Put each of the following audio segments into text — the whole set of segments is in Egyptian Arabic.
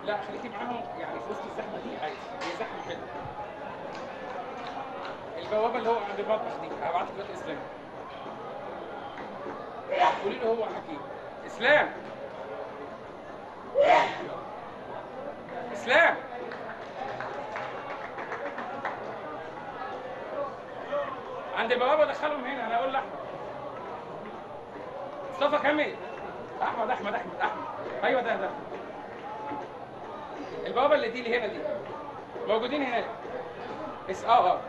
لا خليكي معاهم يعني في وسط الزحمه دي عادي هي زحمه حلوه البوابه اللي هو عند المطبخ دي هبعت لك دلوقتي اسلام قولي له هو حكيم اسلام اسلام عند البوابه دخلهم هنا انا اقول لاحمد مصطفى كمل احمد احمد احمد احمد ايوه ده ده البوابه اللي دي اللي هنا دي موجودين هناك اس اه اه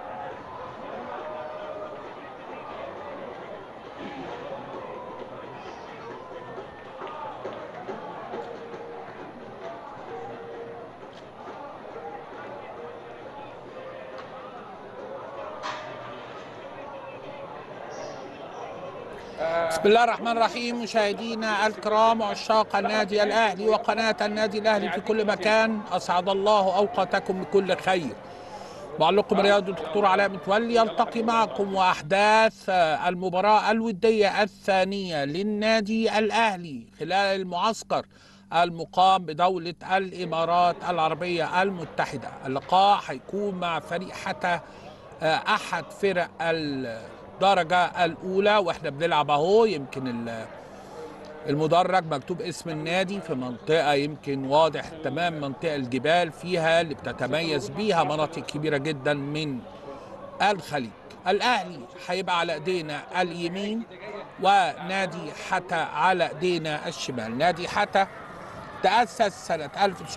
بسم الله الرحمن الرحيم مشاهدينا الكرام وعشاق النادي الاهلي وقناه النادي الاهلي في كل مكان اسعد الله اوقاتكم بكل خير معلقكم رياض الدكتور علاء متولي يلتقي معكم واحداث المباراه الوديه الثانيه للنادي الاهلي خلال المعسكر المقام بدوله الامارات العربيه المتحده اللقاء هيكون مع فريق حتى احد فرق الدرجه الاولى واحنا بنلعب اهو يمكن ال- المدرج مكتوب اسم النادي في منطقه يمكن واضح تمام منطقه الجبال فيها اللي بتتميز بيها مناطق كبيره جدا من الخليج الاهلي هيبقى على ايدينا اليمين ونادي حتى على ايدينا الشمال نادي حتى تأسس سنة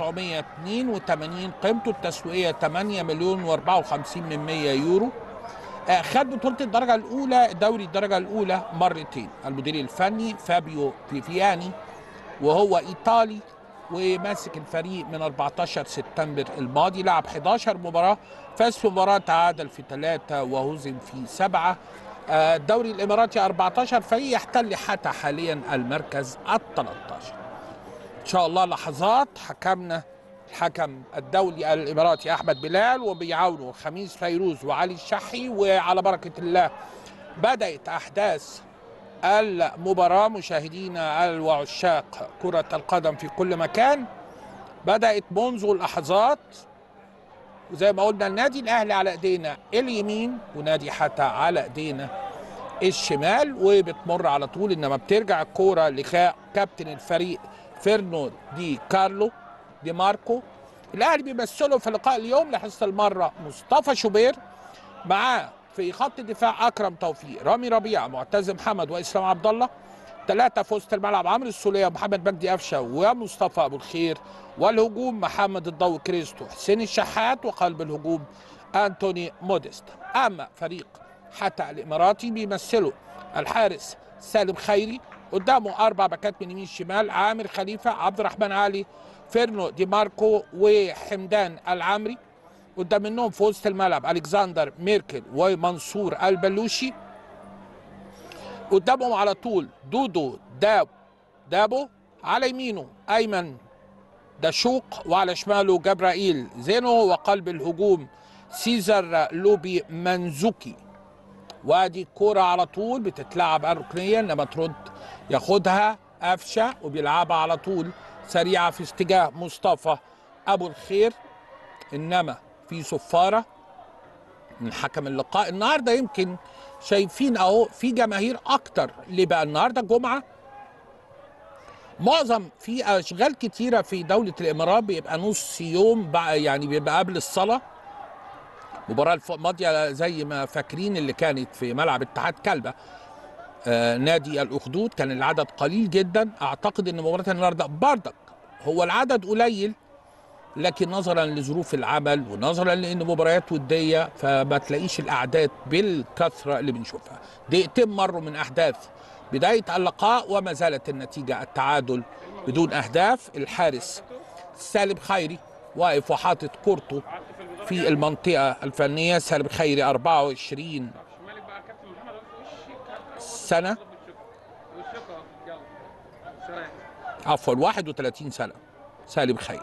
1982 قيمته التسويقية 8 مليون و54 من 100 يورو آه، خد بطولة الدرجة الأولى دوري الدرجة الأولى مرتين المدير الفني فابيو بيفياني وهو إيطالي وماسك الفريق من 14 سبتمبر الماضي لعب 11 مباراة فاز في مباراة تعادل في ثلاثة وهزم في سبعة آه، الدوري الإماراتي 14 فريق يحتل حتى حاليا المركز ال 13 ان شاء الله لحظات حكمنا الحكم الدولي الاماراتي احمد بلال وبيعاونه خميس فيروز وعلي الشحي وعلى بركه الله بدات احداث المباراه مشاهدينا وعشاق كره القدم في كل مكان بدات منذ لحظات وزي ما قلنا النادي الاهلي على ايدينا اليمين ونادي حتى على ايدينا الشمال وبتمر على طول انما بترجع الكوره لكابتن الفريق فيرنو دي كارلو دي ماركو الاهلي بيمثله في لقاء اليوم لحصه المره مصطفى شوبير معاه في خط الدفاع اكرم توفيق رامي ربيعه معتز محمد واسلام عبد الله ثلاثة في وسط الملعب عمرو السولية ومحمد مجدي قفشة ومصطفى أبو الخير والهجوم محمد الضوء كريستو حسين الشحات وقلب الهجوم أنتوني موديست أما فريق حتى الإماراتي بيمثله الحارس سالم خيري قدامه أربع باكات من يمين شمال عامر خليفة عبد الرحمن علي فيرنو دي ماركو وحمدان العمري قدام منهم في وسط الملعب الكسندر ميركل ومنصور البلوشي قدامهم على طول دودو داب دابو على يمينه ايمن دشوق وعلى شماله جبرائيل زينو وقلب الهجوم سيزر لوبي منزوكي وادي الكوره على طول بتتلعب الركنيه انما ترد ياخدها قفشه وبيلعبها على طول سريعه في اتجاه مصطفى ابو الخير انما في صفاره من حكم اللقاء النهارده يمكن شايفين اهو في جماهير اكتر ليه بقى النهارده الجمعه معظم في اشغال كتيره في دوله الامارات بيبقى نص يوم بقى يعني بيبقى قبل الصلاه المباراه الماضيه زي ما فاكرين اللي كانت في ملعب اتحاد كلبه آه نادي الاخدود كان العدد قليل جدا اعتقد ان مباراه النهارده بردك هو العدد قليل لكن نظرا لظروف العمل ونظرا لان مباريات وديه فما تلاقيش الاعداد بالكثره اللي بنشوفها دقيقتين مروا من احداث بدايه اللقاء وما زالت النتيجه التعادل بدون اهداف الحارس سالم خيري واقف وحاطط كورته في المنطقه الفنيه سالم خيري 24 شمالك بقى يا كابتن محمد وشك سنه وشك اه يلا سلام عفوا 31 سنه سالم خيري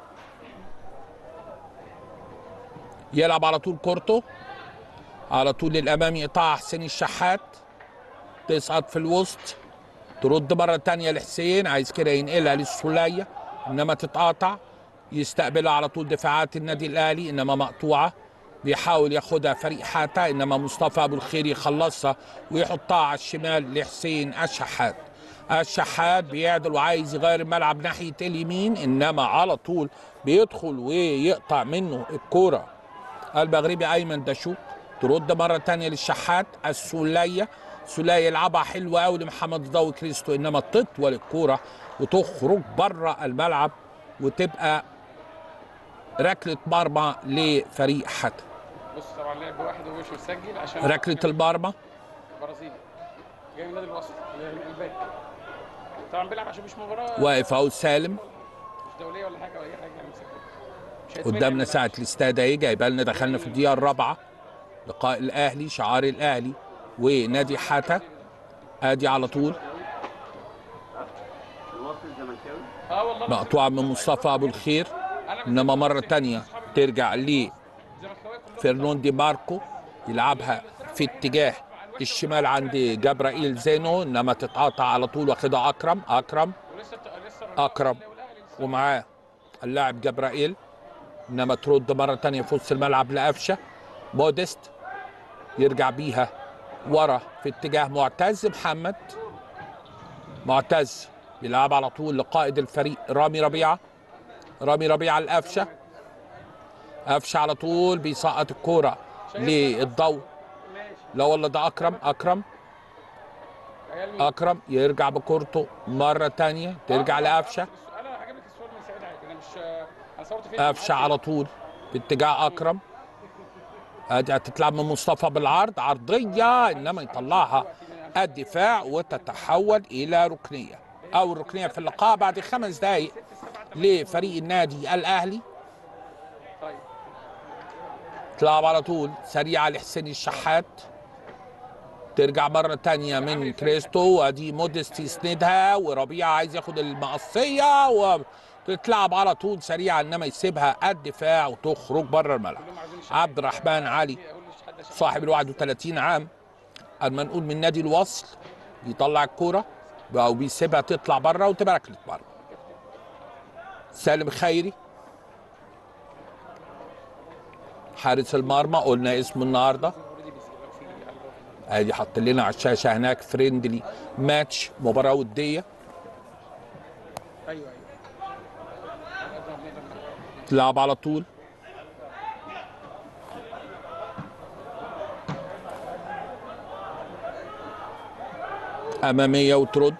يلعب على طول كورته على طول للامام يقطع حسين الشحات تسقط في الوسط ترد مره تانية لحسين عايز كده ينقلها للسوليه انما تتقاطع يستقبلها على طول دفاعات النادي الاهلي انما مقطوعه بيحاول ياخدها فريق حاتا انما مصطفى ابو الخير يخلصها ويحطها على الشمال لحسين الشحات الشحات بيعدل وعايز يغير الملعب ناحيه اليمين انما على طول بيدخل ويقطع منه الكوره المغربي ايمن دشوق ترد مره تانية للشحات السوليه سوليه يلعبها حلوه قوي لمحمد ضوي كريستو انما تطول الكوره وتخرج بره الملعب وتبقى ركله مرمى لفريق حتى بص طبعا لعب واحد ومش مسجل عشان ركله المرمى برازيلي جاي من نادي الوسط اللي هي الباك طبعا بيلعب عشان مش مباراه واقف اهو سالم مش دوليه ولا حاجه ولا اي حاجه يعني مسجل مش هيتمنع قدامنا من ساعة الاستاد اهي جايبه لنا دخلنا في الدقيقة الرابعة لقاء الأهلي شعار الأهلي ونادي حتا ادي على طول اه والله مقطوعة من مصطفى أبو الخير إنما مرة تانية ترجع زملكاويه كلهم لفيرنون دي ماركو يلعبها في اتجاه الشمال عند جبرائيل زينو إنما تتقاطع على طول واخدها أكرم أكرم ولسه لسه أكرم ومعاه اللاعب جبرائيل انما ترد مره تانية في وسط الملعب لقفشه موديست يرجع بيها ورا في اتجاه معتز محمد معتز بيلعب على طول لقائد الفريق رامي ربيعه رامي ربيعه القفشه قفشه على طول بيسقط الكوره للضوء ماشي لا والله ده اكرم اكرم عيال مين؟ اكرم يرجع بكورته مره تانية ترجع لقفشه انا هجيب لك الصور من سعيد عادي انا مش انا صورت فيديو قفشه على طول باتجاه اكرم ادي هتتلعب من مصطفى بالعرض عرضيه انما يطلعها الدفاع وتتحول الى ركنيه او الركنيه في اللقاء بعد خمس دقائق لفريق النادي الاهلي طيب تلعب على طول سريعه لحسين الشحات ترجع مرة تانية من كريستو وادي موديست يسندها وربيعة عايز ياخد المقصية وتتلعب على طول سريعة انما يسيبها الدفاع وتخرج بره الملعب كلهم عايزين يشوفوا عبد الرحمن علي اقول لي حد عشان صاحب ال 31 عام المنقول من نادي الوصل يطلع الكوره او بيسيبها تطلع بره وتبقى ركله بره سالم خيري حارس المرمى قلنا اسمه النهارده اوريدي بيسيبك في قلبه ادي حط لنا على الشاشه هناك فريندلي ماتش مباراه وديه ايوه ايوه نقدر نقدر تلعب على طول أمامية وترد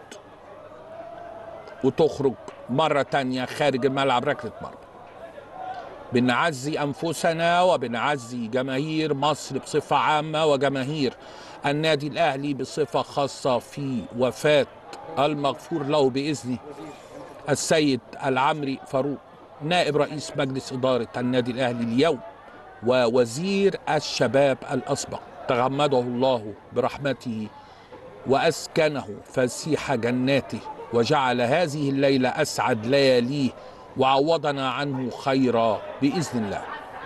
وتخرج مرة تانية خارج الملعب ركلة مرمى بنعزي أنفسنا وبنعزي جماهير مصر بصفة عامة وجماهير النادي الأهلي بصفة خاصة في وفاة المغفور له بإذنه السيد العمري فاروق نائب رئيس مجلس إدارة النادي الأهلي اليوم ووزير الشباب الأسبق تغمده الله برحمته وأسكنه فسيح جناته وجعل هذه الليلة أسعد لياليه وعوضنا عنه خيرا بإذن الله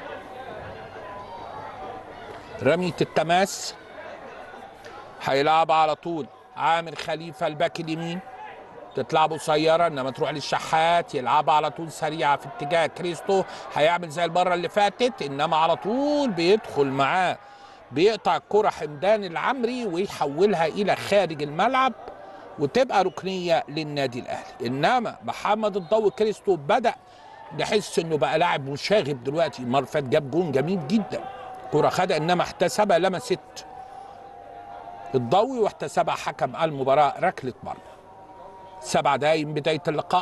رمية التماس هيلعب على طول عامر خليفة الباك اليمين تتلعب قصيره انما تروح للشحات يلعبها على طول سريعه في اتجاه كريستو هيعمل زي المره اللي فاتت انما على طول بيدخل معاه بيقطع الكره حمدان العمري ويحولها الى خارج الملعب وتبقى ركنيه للنادي الاهلي انما محمد الضوء كريستو بدا نحس انه بقى لاعب مشاغب دلوقتي المره اللي فاتت جاب جون جميل جدا كره خدها انما احتسبها لمست الضوي واحتسبها حكم المباراه ركله مرمى سبع دقايق من بدايه اللقاء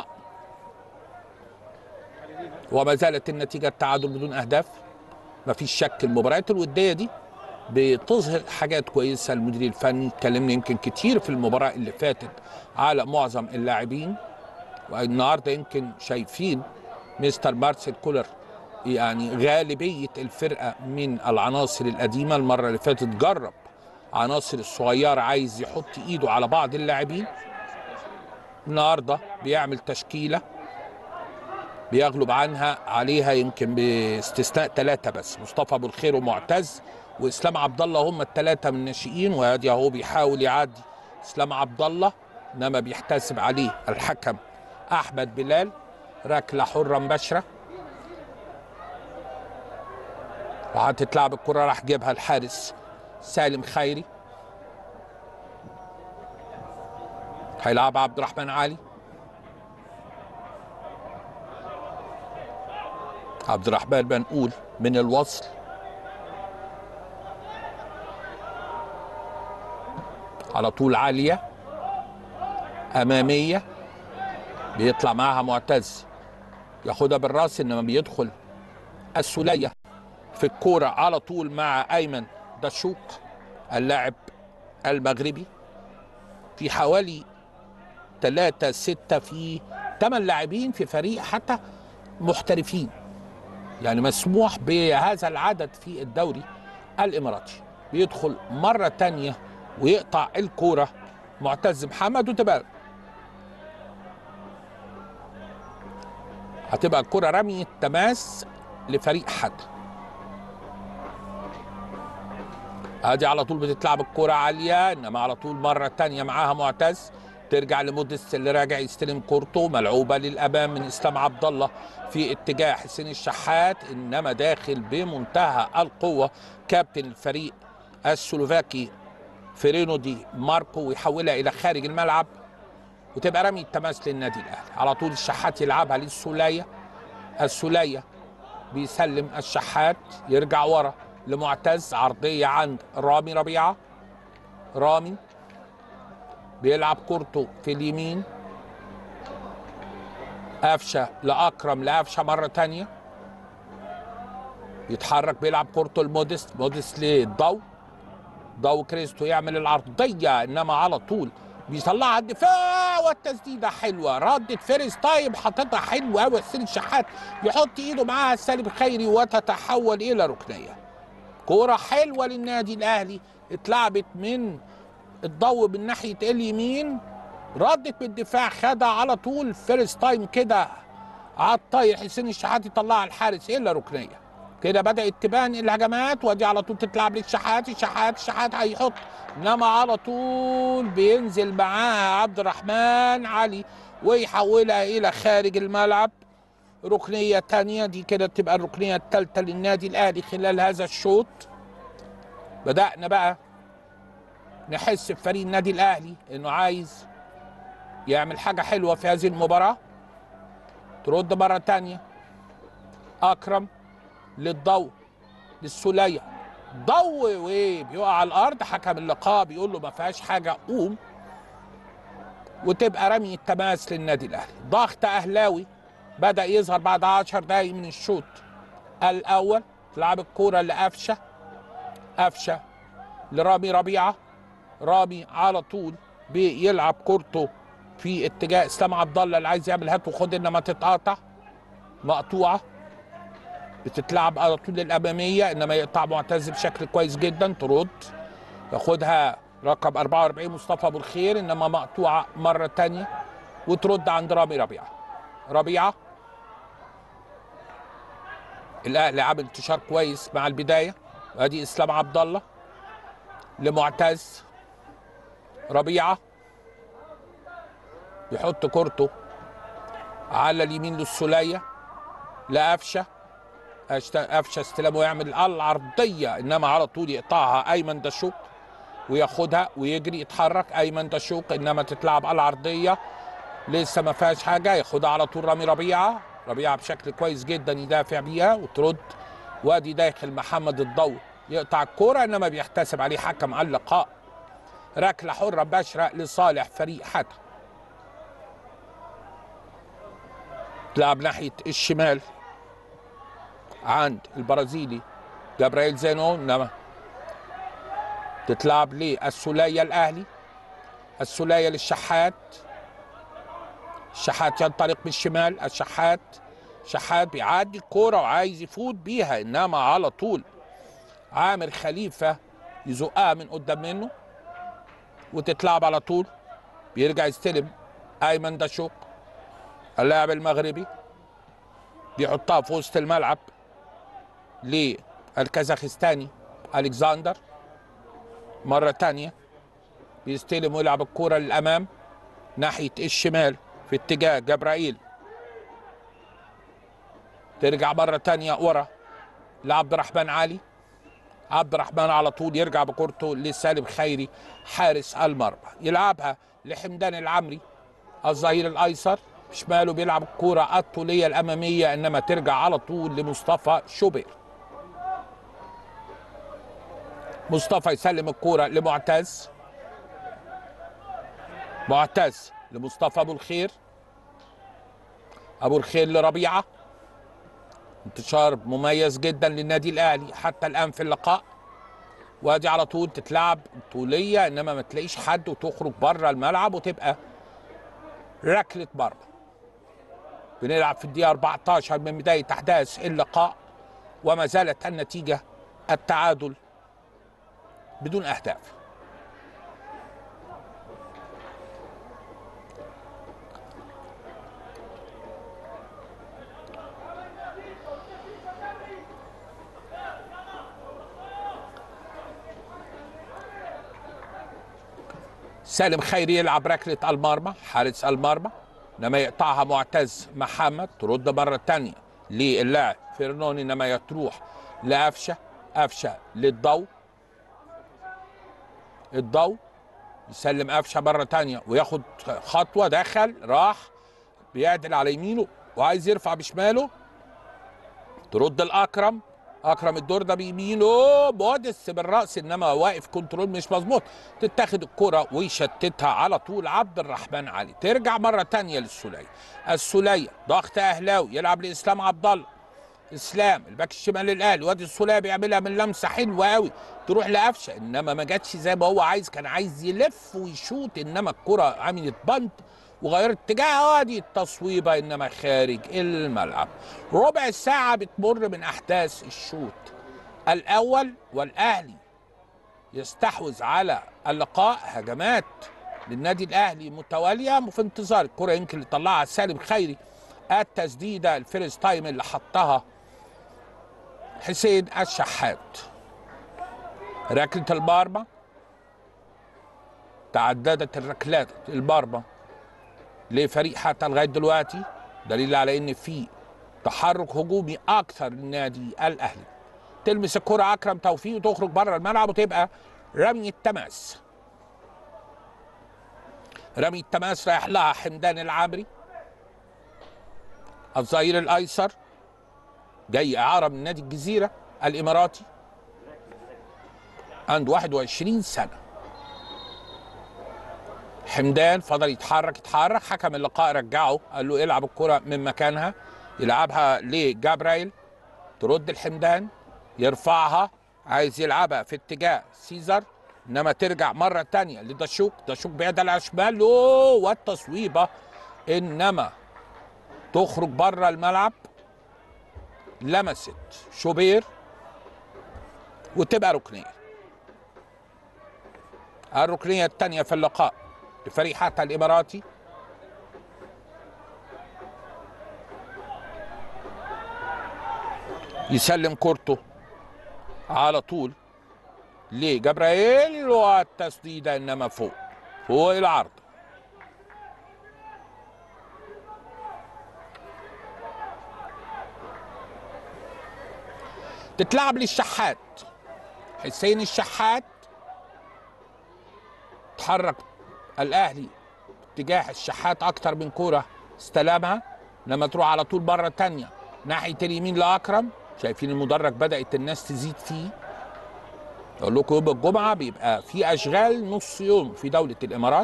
وما زالت النتيجه التعادل بدون اهداف ما فيش شك المباريات الوديه دي بتظهر حاجات كويسه المدير الفني اتكلمنا يمكن كتير في المباراه اللي فاتت على معظم اللاعبين والنهارده يمكن شايفين مستر مارسيل كولر يعني غالبيه الفرقه من العناصر القديمه المره اللي فاتت جرب عناصر الصغيره عايز يحط ايده على بعض اللاعبين النهارده بيعمل تشكيله بيغلب عنها عليها يمكن باستثناء ثلاثه بس مصطفى ابو الخير ومعتز واسلام عبد الله هم الثلاثه من الناشئين وادي اهو بيحاول يعدي اسلام عبد الله انما بيحتسب عليه الحكم احمد بلال ركله حره مباشره وهتتلعب الكرة راح جيبها الحارس سالم خيري هيلعب عبد الرحمن علي عبد الرحمن بنقول من الوصل على طول عالية أمامية بيطلع معاها معتز ياخدها بالراس إنما بيدخل السولية في الكورة على طول مع أيمن دشوق اللاعب المغربي في حوالي ثلاثة ستة في ثمان لاعبين في فريق حتى محترفين يعني مسموح بهذا العدد في الدوري الإماراتي بيدخل مرة تانية ويقطع الكورة معتز محمد وتبقى هتبقى الكرة رمي تماس لفريق حد ادي على طول بتتلعب الكرة عالية انما على طول مرة تانية معاها معتز ترجع لموديست اللي راجع يستلم كورته ملعوبة للأمام من إسلام عبد الله في اتجاه حسين الشحات إنما داخل بمنتهى القوة كابتن الفريق السلوفاكي فيرينو دي ماركو ويحولها إلى خارج الملعب وتبقى رمي التماس للنادي الأهلي على طول الشحات يلعبها للسولية السولية بيسلم الشحات يرجع ورا لمعتز عرضية عند رامي ربيعة رامي بيلعب كورته في اليمين قفشة لأكرم لقفشة مرة تانية يتحرك بيلعب كورته لموديست موديست للضو ضو كريستو يعمل العرضية إنما على طول بيطلعها على الدفاع والتسديدة حلوة ردة فيرس تايم حاططها حلوة أوي حسين الشحات يحط إيده معاها سالم خيري وتتحول إلى ركنية كورة حلوة للنادي الأهلي اتلعبت من الضو من ناحية اليمين ردت بالدفاع خدها على طول فيرست تايم كده على الطاير حسين الشحات يطلعها الحارس إلا ركنية كده بدأت تبان الهجمات ودي على طول تتلعب للشحات الشحات الشحات هيحط انما على طول بينزل معاها عبد الرحمن علي ويحولها الى خارج الملعب ركنية تانية دي كده تبقى الركنية الثالثة للنادي الأهلي خلال هذا الشوط بدأنا بقى نحس في فريق النادي الأهلي إنه عايز يعمل حاجة حلوة في هذه المباراة ترد مرة تانية أكرم للضوء للسولية ضو وبيقع على الارض حكم اللقاء بيقول له ما فيهاش حاجه قوم وتبقى رمي التماس للنادي الاهلي ضغط اهلاوي بدا يظهر بعد 10 دقايق من الشوط الاول تلعب الكوره لقفشه قفشه لرامي ربيعه رامي على طول بيلعب كورته في اتجاه اسلام عبد الله اللي عايز يعمل هات وخد انما تتقاطع مقطوعه بتتلعب على طول الاماميه انما يقطع معتز بشكل كويس جدا ترد ياخدها رقم 44 مصطفى ابو الخير انما مقطوعه مره تانية وترد عند رامي ربيعه ربيعه الاهلي عامل انتشار كويس مع البدايه وادي اسلام عبد الله لمعتز ربيعه يحط كورته على اليمين للسوليه لقفشه قفشه استلامه يعمل العرضيه انما على طول يقطعها ايمن دشوق وياخدها ويجري يتحرك ايمن دشوق انما تتلعب على العرضيه لسه ما فيهاش حاجه ياخدها على طول رامي ربيعه ربيعه بشكل كويس جدا يدافع بيها وترد وادي داخل محمد الضو يقطع الكوره انما بيحتسب عليه حكم على اللقاء ركله حره بشره لصالح فريق حتى تلعب ناحيه الشمال عند البرازيلي جابرييل زينو انما تتلعب للسولية الاهلي السولية للشحات الشحات ينطلق بالشمال الشحات شحات بيعدي الكورة وعايز يفوت بيها انما على طول عامر خليفة يزقها من قدام منه وتتلعب على طول بيرجع يستلم ايمن دشوق اللاعب المغربي بيحطها في وسط الملعب للكازاخستاني الكسندر مرة تانية بيستلم ويلعب الكورة للأمام ناحية الشمال في اتجاه جبرائيل ترجع مرة تانية ورا لعبد الرحمن علي عبد الرحمن على طول يرجع بكورته لسالم خيري حارس المرمى يلعبها لحمدان العمري الظهير الايسر شماله بيلعب الكوره الطوليه الاماميه انما ترجع على طول لمصطفى شوبير مصطفى يسلم الكوره لمعتز معتز لمصطفى ابو الخير ابو الخير لربيعه انتشار مميز جدا للنادي الاهلي حتى الان في اللقاء وادي على طول تتلعب طوليه انما ما تلاقيش حد وتخرج بره الملعب وتبقى ركله مرمى بنلعب في الدقيقه 14 من بدايه احداث اللقاء وما زالت النتيجه التعادل بدون اهداف سالم خيري يلعب ركلة المرمى حارس المرمى انما يقطعها معتز محمد ترد مرة تانية للاعب فيرنوني انما تروح لقفشة قفشة للضوء الضوء يسلم قفشة مرة تانية وياخد خطوة دخل راح بيعدل على يمينه وعايز يرفع بشماله ترد الأكرم اكرم الدور ده بيمينه بودس بالراس انما واقف كنترول مش مظبوط تتاخد الكره ويشتتها على طول عبد الرحمن علي ترجع مره تانية للسوليه السوليه ضغط اهلاوي يلعب لاسلام عبد الله اسلام الباك الشمال للاهلي وادي السوليه بيعملها من لمسه حلوه قوي تروح لقفشه انما ما جاتش زي ما هو عايز كان عايز يلف ويشوط انما الكره عملت بنت وغيرت اتجاه ادي التصويبه انما خارج الملعب ربع ساعه بتمر من احداث الشوط الاول والاهلي يستحوذ على اللقاء هجمات للنادي الاهلي متواليه وفي انتظار الكره يمكن اللي طلعها سالم خيري التسديده الفيرست تايم اللي حطها حسين الشحات ركله المرمى تعددت الركلات المرمى لفريق حتى لغايه دلوقتي دليل على ان في تحرك هجومي اكثر للنادي الاهلي تلمس الكره اكرم توفيق وتخرج بره الملعب وتبقى رمي التماس رمي التماس رايح لها حمدان العامري الظهير الايسر جاي اعاره من نادي الجزيره الاماراتي عنده 21 سنه حمدان فضل يتحرك يتحرك حكم اللقاء رجعه قال له العب الكره من مكانها يلعبها لجابرايل ترد الحمدان يرفعها عايز يلعبها في اتجاه سيزر انما ترجع مره تانية لدشوك دشوك بيعدل على شمال والتصويبه انما تخرج بره الملعب لمست شوبير وتبقى ركنيه الركنيه الثانيه في اللقاء لفريق حتى الاماراتي يسلم كورته على طول لجبرائيل والتسديده انما فوق فوق العرض تتلعب للشحات حسين الشحات تحرك الاهلي اتجاه الشحات اكتر من كوره استلمها لما تروح على طول بره تانية ناحيه اليمين لاكرم شايفين المدرج بدات الناس تزيد فيه اقول لكم يوم الجمعه بيبقى في اشغال نص يوم في دوله الامارات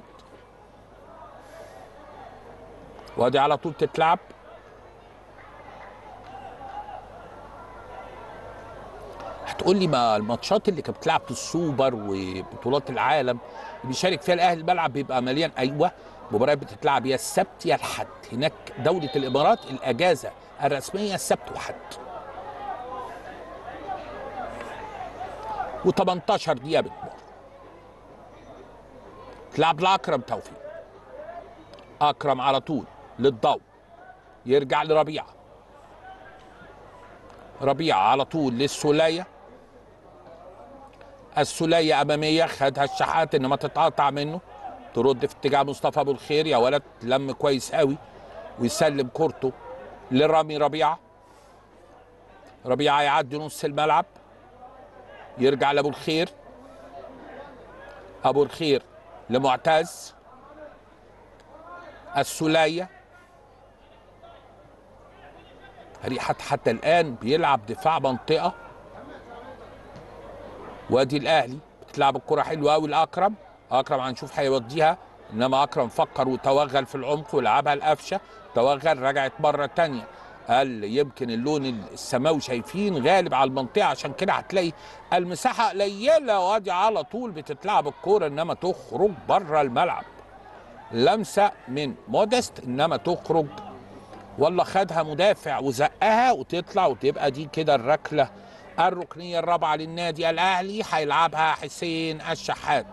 وادي على طول تتلعب هتقول لي ما الماتشات اللي كانت بتلعب في السوبر وبطولات العالم اللي بيشارك فيها الاهلي الملعب بيبقى مليان ايوه مباريات بتتلعب يا السبت يا الحد هناك دوله الامارات الاجازه الرسميه السبت وحد و18 دقيقه بتمر تلعب لاكرم توفيق اكرم على طول للضوء يرجع لربيعه ربيعه على طول للسوليه السوليه اماميه خدها الشحات انما تتقطع منه ترد في اتجاه مصطفى ابو الخير يا ولد لم كويس قوي ويسلم كورته لرامي ربيعه ربيعه يعدي نص الملعب يرجع لابو الخير ابو الخير لمعتز السوليه ريحة حتى الآن بيلعب دفاع منطقة وادي الأهلي بتلعب الكرة حلوة أوي لأكرم أكرم هنشوف هيوديها إنما أكرم فكر وتوغل في العمق ولعبها القفشة توغل رجعت مرة تانية قال يمكن اللون السماوي شايفين غالب على المنطقة عشان كده هتلاقي المساحة قليلة وادي على طول بتتلعب الكورة إنما تخرج بره الملعب لمسة من مودست إنما تخرج والله خدها مدافع وزقها وتطلع وتبقى دي كده الركله الركنيه الرابعه للنادي الاهلي هيلعبها حسين الشحات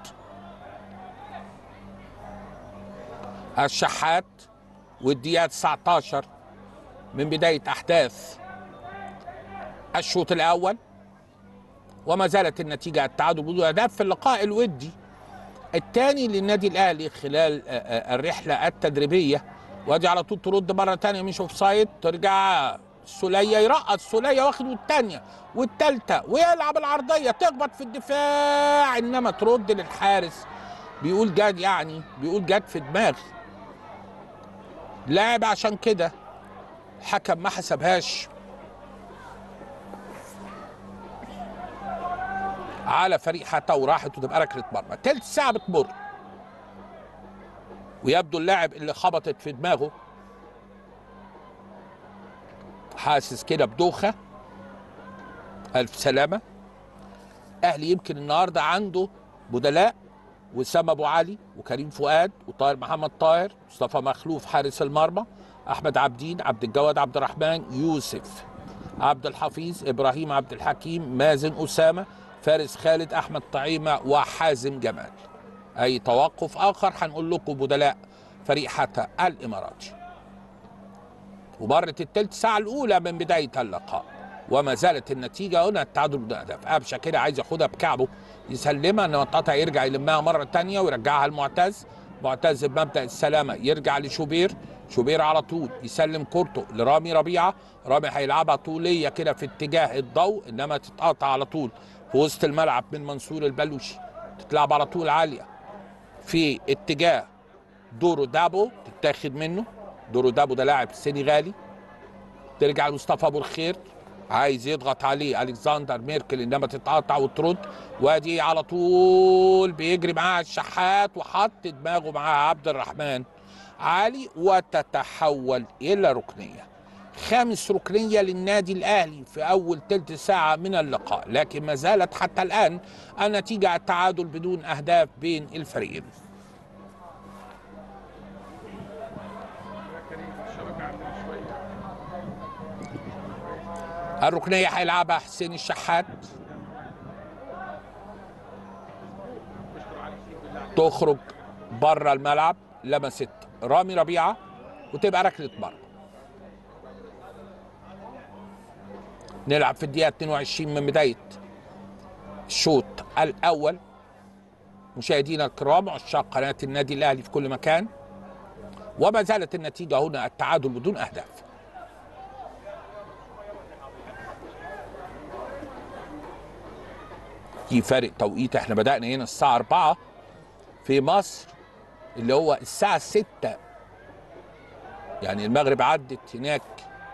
الشحات والدقيقه 19 من بدايه احداث الشوط الاول وما زالت النتيجه التعادل بدون اهداف في اللقاء الودي الثاني للنادي الاهلي خلال آه، آه، الرحله التدريبيه وادي على طول ترد مره تانية مش اوف سايد ترجع سوليه يرقص سوليه واخد والتانية والتالتة ويلعب العرضيه تخبط في الدفاع انما ترد للحارس بيقول جاد يعني بيقول جاد في دماغ لاعب عشان كده الحكم ما حسبهاش على فريق حتى وراحت وتبقى ركله مرمى تلت ساعه بتمر ويبدو اللاعب اللي خبطت في دماغه حاسس كده بدوخه الف سلامه اهلي يمكن النهارده عنده بدلاء وسام ابو علي وكريم فؤاد وطاهر محمد طاهر مصطفى مخلوف حارس المرمى احمد عبدين عبد الجواد عبد الرحمن يوسف عبد الحفيظ ابراهيم عبد الحكيم مازن اسامه فارس خالد احمد طعيمه وحازم جمال اي توقف اخر هنقول لكم بدلاء فريق حتى الاماراتي ومرت التلت ساعه الاولى من بدايه اللقاء وما زالت النتيجه هنا التعادل بدون اهداف قفشه كده عايز ياخدها بكعبه يسلمها ان منطقتها يرجع يلمها مره تانية ويرجعها لمعتز معتز بمبدا السلامه يرجع لشوبير شوبير على طول يسلم كورته لرامي ربيعه رامي هيلعبها طوليه كده في اتجاه الضوء انما تتقطع على طول في وسط الملعب من منصور البلوشي تتلعب على طول عاليه في اتجاه دورو دابو تتاخد منه دورو دابو ده لاعب سنغالي ترجع لمصطفى ابو الخير عايز يضغط عليه الكسندر ميركل انما تتقطع وترد وادي على طول بيجري معاها الشحات وحط دماغه معاها عبد الرحمن علي وتتحول الى ركنيه خامس ركنيه للنادي الاهلي في اول تلت ساعه من اللقاء لكن ما زالت حتى الان النتيجه التعادل بدون اهداف بين الفريقين كريم الشبكه عندنا شويه الركنيه هيلعبها حسين الشحات بشكر على كتير بالله تخرج بره الملعب لمست رامي ربيعه وتبقى ركله مرمى نلعب في الدقيقه 22 من بدايه الشوط الاول مشاهدينا الكرام عشاق قناه النادي الاهلي في كل مكان وما زالت النتيجه هنا التعادل بدون اهداف في فرق توقيت احنا بدأنا هنا الساعة 4 في مصر اللي هو الساعة 6 يعني المغرب عدت هناك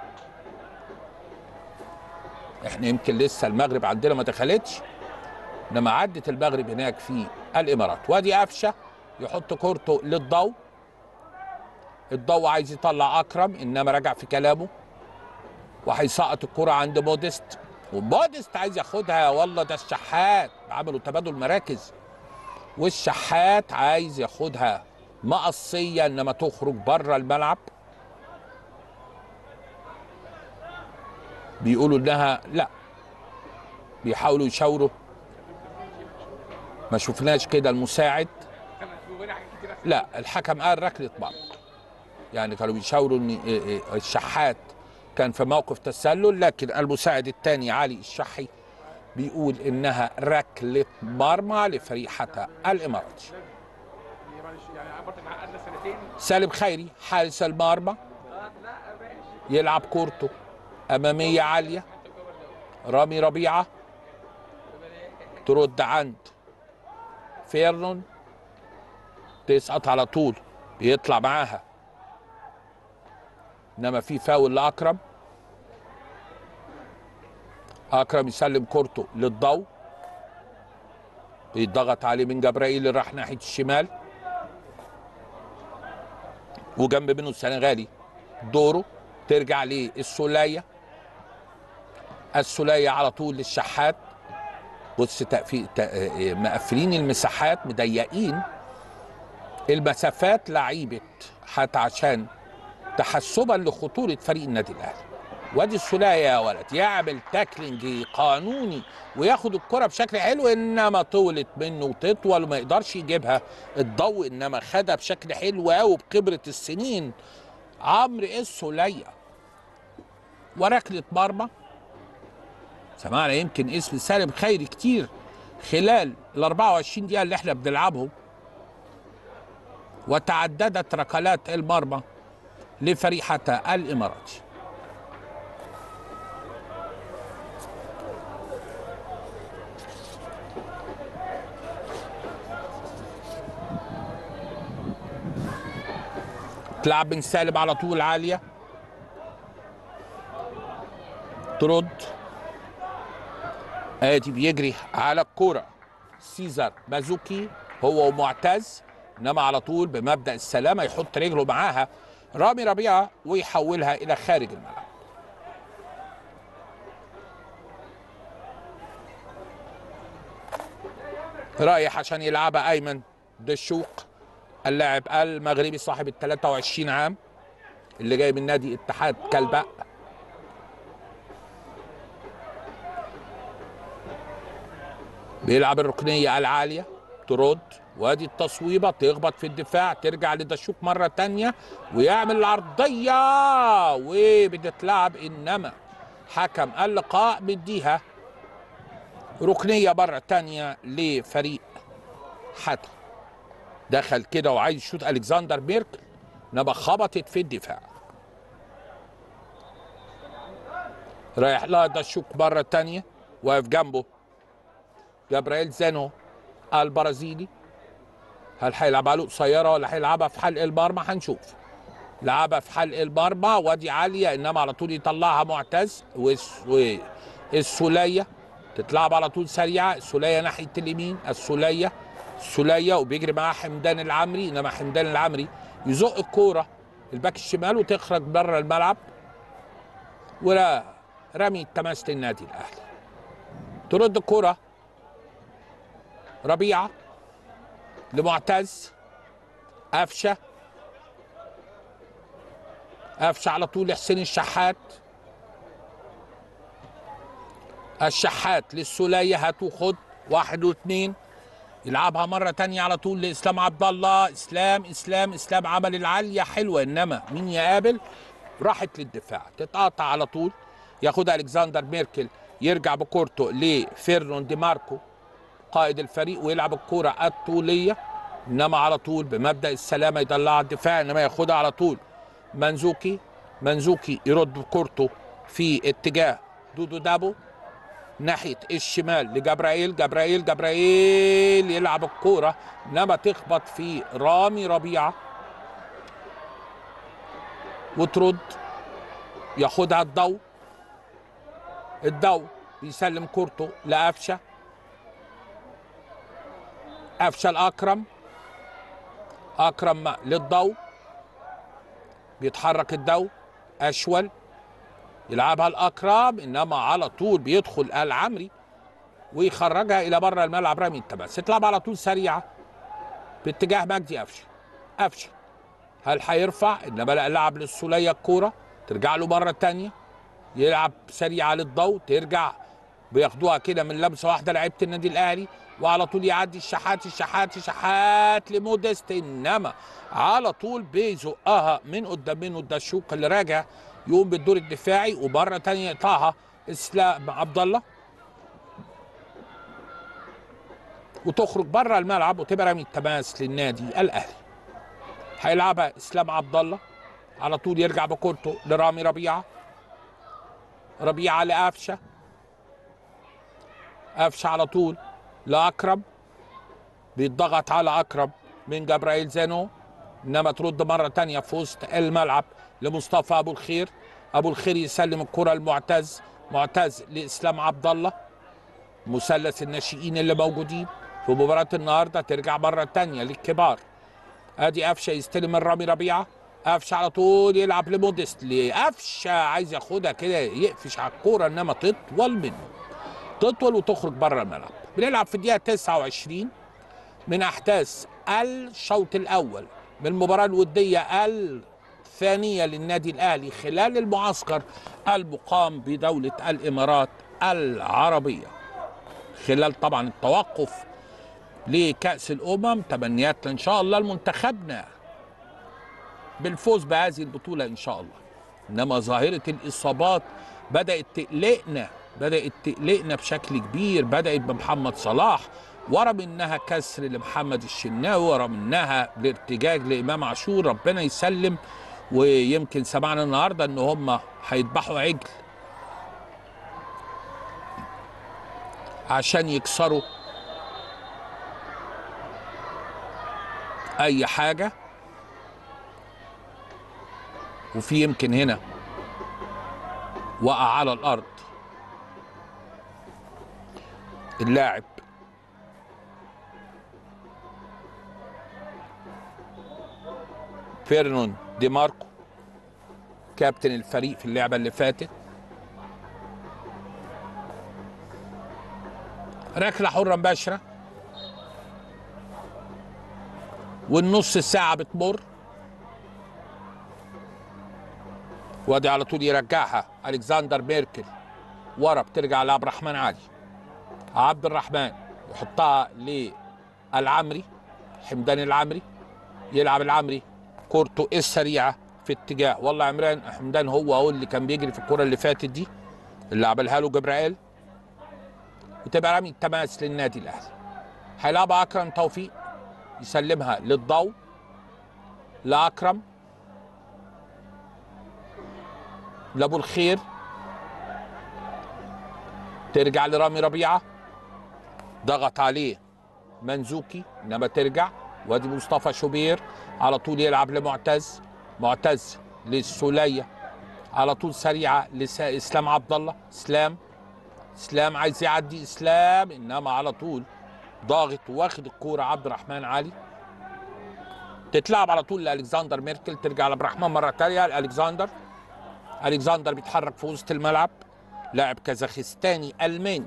احنا يمكن لسه المغرب عندنا ما دخلتش انما عدت المغرب هناك في الامارات وادي قفشه يحط كورته للضوء الضوء عايز يطلع اكرم انما رجع في كلامه وهيسقط الكرة عند مودست ومودست عايز ياخدها والله ده الشحات عملوا تبادل مراكز والشحات عايز ياخدها مقصية انما تخرج بره الملعب بيقولوا انها لا بيحاولوا يشاوروا ما شفناش كده المساعد كان في وين حاجات كتير لا الحكم قال ركله مرمى يعني كانوا بيشاوروا ان إيه إيه الشحات كان في موقف تسلل لكن المساعد الثاني علي الشحي بيقول انها ركله مرمى لفريق حتى الاماراتي هي معلش يعني عبرت مع قعدنا سنتين سالم خيري حارس المرمى يلعب كورته اماميه عاليه رامي ربيعه ترد عند فيرنون تسقط على طول بيطلع معاها انما في فاول لاكرم اكرم يسلم كورته للضوء بيضغط عليه من جبرائيل اللي راح ناحيه الشمال وجنب منه السنغالي دوره ترجع للسوليه السوليه على طول للشحات بص تقفي- ت- مقفلين المساحات مضيقين المسافات لعيبه حتى عشان تحسبا لخطوره فريق النادي الاهلي وادي السوليه يا ولد يعمل تاكلينج قانوني وياخد الكره بشكل حلو انما طولت منه وتطول وما يقدرش يجيبها الضوء انما خدها بشكل حلو قوي بخبره السنين عمرو السوليه وركله مرمى سمعنا يمكن اسم سالم خيري كتير خلال ال 24 دقيقه اللي احنا بنلعبهم وتعددت ركلات المرمى لفريق حتى الاماراتي تلعب بن سالم على طول عاليه ترد ادي بيجري على الكوره سيزر بازوكي هو ومعتز انما على طول بمبدا السلامه يحط رجله معاها رامي ربيعه ويحولها الى خارج الملعب رايح عشان يلعبها ايمن دشوق اللاعب المغربي صاحب ال 23 عام اللي جاي من نادي اتحاد كلباء بيلعب الركنية العالية ترد وادي التصويبة تخبط في الدفاع ترجع لدشوك مرة تانية ويعمل العرضية وبتتلعب إنما حكم اللقاء مديها ركنية مرة تانية لفريق حتى دخل كده وعايز يشوط ألكسندر ميركل إنما خبطت في الدفاع رايح لها دشوك مرة تانية واقف جنبه جبرائيل زينو البرازيلي هل هيلعبها له قصيره ولا هيلعبها في حلق المرمى هنشوف لعبها في حلق المرمى وادي عاليه انما على طول يطلعها معتز والس- والسوليه تتلعب على طول سريعه السوليه ناحيه اليمين السوليه السوليه وبيجري معاها حمدان العمري انما حمدان العمري يزق الكوره الباك الشمال وتخرج بره الملعب ولا رمي تماس للنادي الاهلي ترد الكوره ربيعه لمعتز قفشه قفشه على طول لحسين الشحات الشحات للسوليه هات وخد واحد واثنين يلعبها مره تانية على طول لاسلام عبد الله اسلام اسلام اسلام عمل العاليه حلوه انما مين يقابل راحت للدفاع تتقاطع على طول ياخدها الكسندر ميركل يرجع بكورته لفيرنون دي ماركو قائد الفريق ويلعب الكرة الطولية انما على طول بمبدأ السلامة يطلعها الدفاع انما ياخدها على طول منزوكي منزوكي يرد بكورته في اتجاه دودو دابو ناحية الشمال لجبرائيل جبرائيل جبرائيل يلعب الكورة انما تخبط في رامي ربيعة وترد ياخدها الضوء الضوء بيسلم كورته لقفشه قفشه الاكرم اكرم للضوء بيتحرك الضوء اشول يلعبها الاكرم انما على طول بيدخل العمري ويخرجها الى بره الملعب رمي التماس تلعب على طول سريعه باتجاه مجدي قفشه قفشه هل هيرفع انما لا لعب للسوليه الكوره ترجع له مره تانية يلعب سريعه للضوء ترجع بياخدوها كده من لمسه واحده لعيبه النادي الاهلي وعلى طول يعدي الشحات الشحات الشحات لمودست انما على طول بيزقها من قدام منه الدشوق اللي راجع يقوم بالدور الدفاعي ومره تانية يقطعها اسلام عبد الله وتخرج بره الملعب وتبقى رمي التماس للنادي الاهلي هيلعبها اسلام عبد الله على طول يرجع بكورته لرامي ربيعه ربيعه لقفشه قفشه على طول لاكرم بيتضغط على اكرم من جبرائيل زانو انما ترد مره تانية في وسط الملعب لمصطفى ابو الخير ابو الخير يسلم الكره لمعتز معتز لاسلام عبد الله مثلث الناشئين اللي موجودين في مباراه النهارده ترجع مره تانية للكبار ادي قفشه يستلم من رامي ربيعه قفشه على طول يلعب لموديست قفشه عايز ياخدها كده يقفش على الكوره انما تطول منه تطول وتخرج بره الملعب بنلعب في الدقيقه 29 من احداث الشوط الاول من المباراه الوديه الثانيه للنادي الاهلي خلال المعسكر المقام بدوله الامارات العربيه خلال طبعا التوقف لكاس الامم تمنياتنا ان شاء الله لمنتخبنا بالفوز بهذه البطوله ان شاء الله انما ظاهره الاصابات بدات تقلقنا بدات تقلقنا بشكل كبير بدات بمحمد صلاح ورا منها كسر لمحمد الشناوي ورا منها الارتجاج لامام عاشور ربنا يسلم ويمكن سمعنا النهارده ان هم هيذبحوا عجل عشان يكسروا اي حاجه وفي يمكن هنا وقع على الارض اللاعب فيرنون دي ماركو كابتن الفريق في اللعبه اللي فاتت ركله حره مباشره والنص ساعه بتمر وادي على طول يرجعها الكسندر ميركل ورا بترجع لعبد الرحمن علي عبد الرحمن يحطها للعمري حمدان العمري يلعب العمري كورته السريعه في اتجاه والله عمران حمدان هو هو اللي كان بيجري في الكره اللي فاتت دي اللي عملها له جبرائيل وتبقى رمي التماس للنادي الاهلي هيلعبها اكرم توفيق يسلمها للضوء لاكرم لابو الخير ترجع لرامي ربيعه ضغط عليه منزوكي انما ترجع وادي مصطفى شوبير على طول يلعب لمعتز معتز للسوليه على طول سريعه لاسلام عبد الله اسلام اسلام عايز يعدي اسلام انما على طول ضاغط واخد الكوره عبد الرحمن علي تتلعب على طول لالكسندر ميركل ترجع لعبد الرحمن مره ثانيه لالكسندر الكسندر بيتحرك في وسط الملعب لاعب كازاخستاني الماني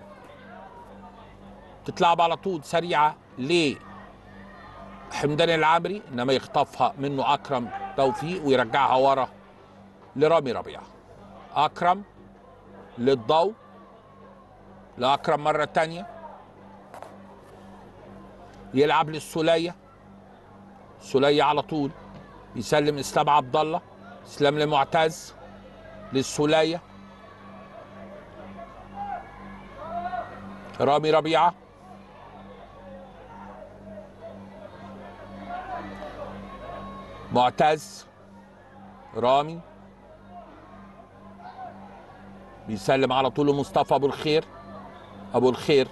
تتلعب على طول سريعه ل حمدان العامري انما يخطفها منه اكرم توفيق ويرجعها ورا لرامي ربيعه اكرم للضوء لاكرم مره تانية يلعب للسوليه سوليه على طول يسلم اسلام عبد الله اسلام لمعتز للسوليه رامي ربيعه معتز رامي بيسلم على طول لمصطفى ابو الخير ابو الخير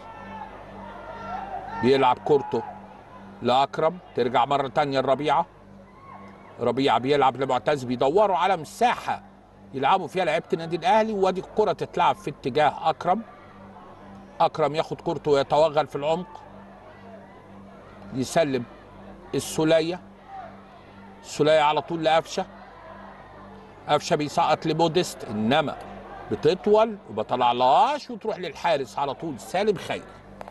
بيلعب كورته لاكرم ترجع مره تانية لربيعه ربيعه بيلعب لمعتز بيدوروا على مساحه يلعبوا فيها لعيبه النادي الاهلي وادي الكره تتلعب في اتجاه اكرم اكرم ياخد كورته ويتوغل في العمق يسلم السوليه السوليه على طول لقفشه قفشه بيسقط لموديست انما بتطول وبطلعلهاش وتروح للحارس على طول سالم خيري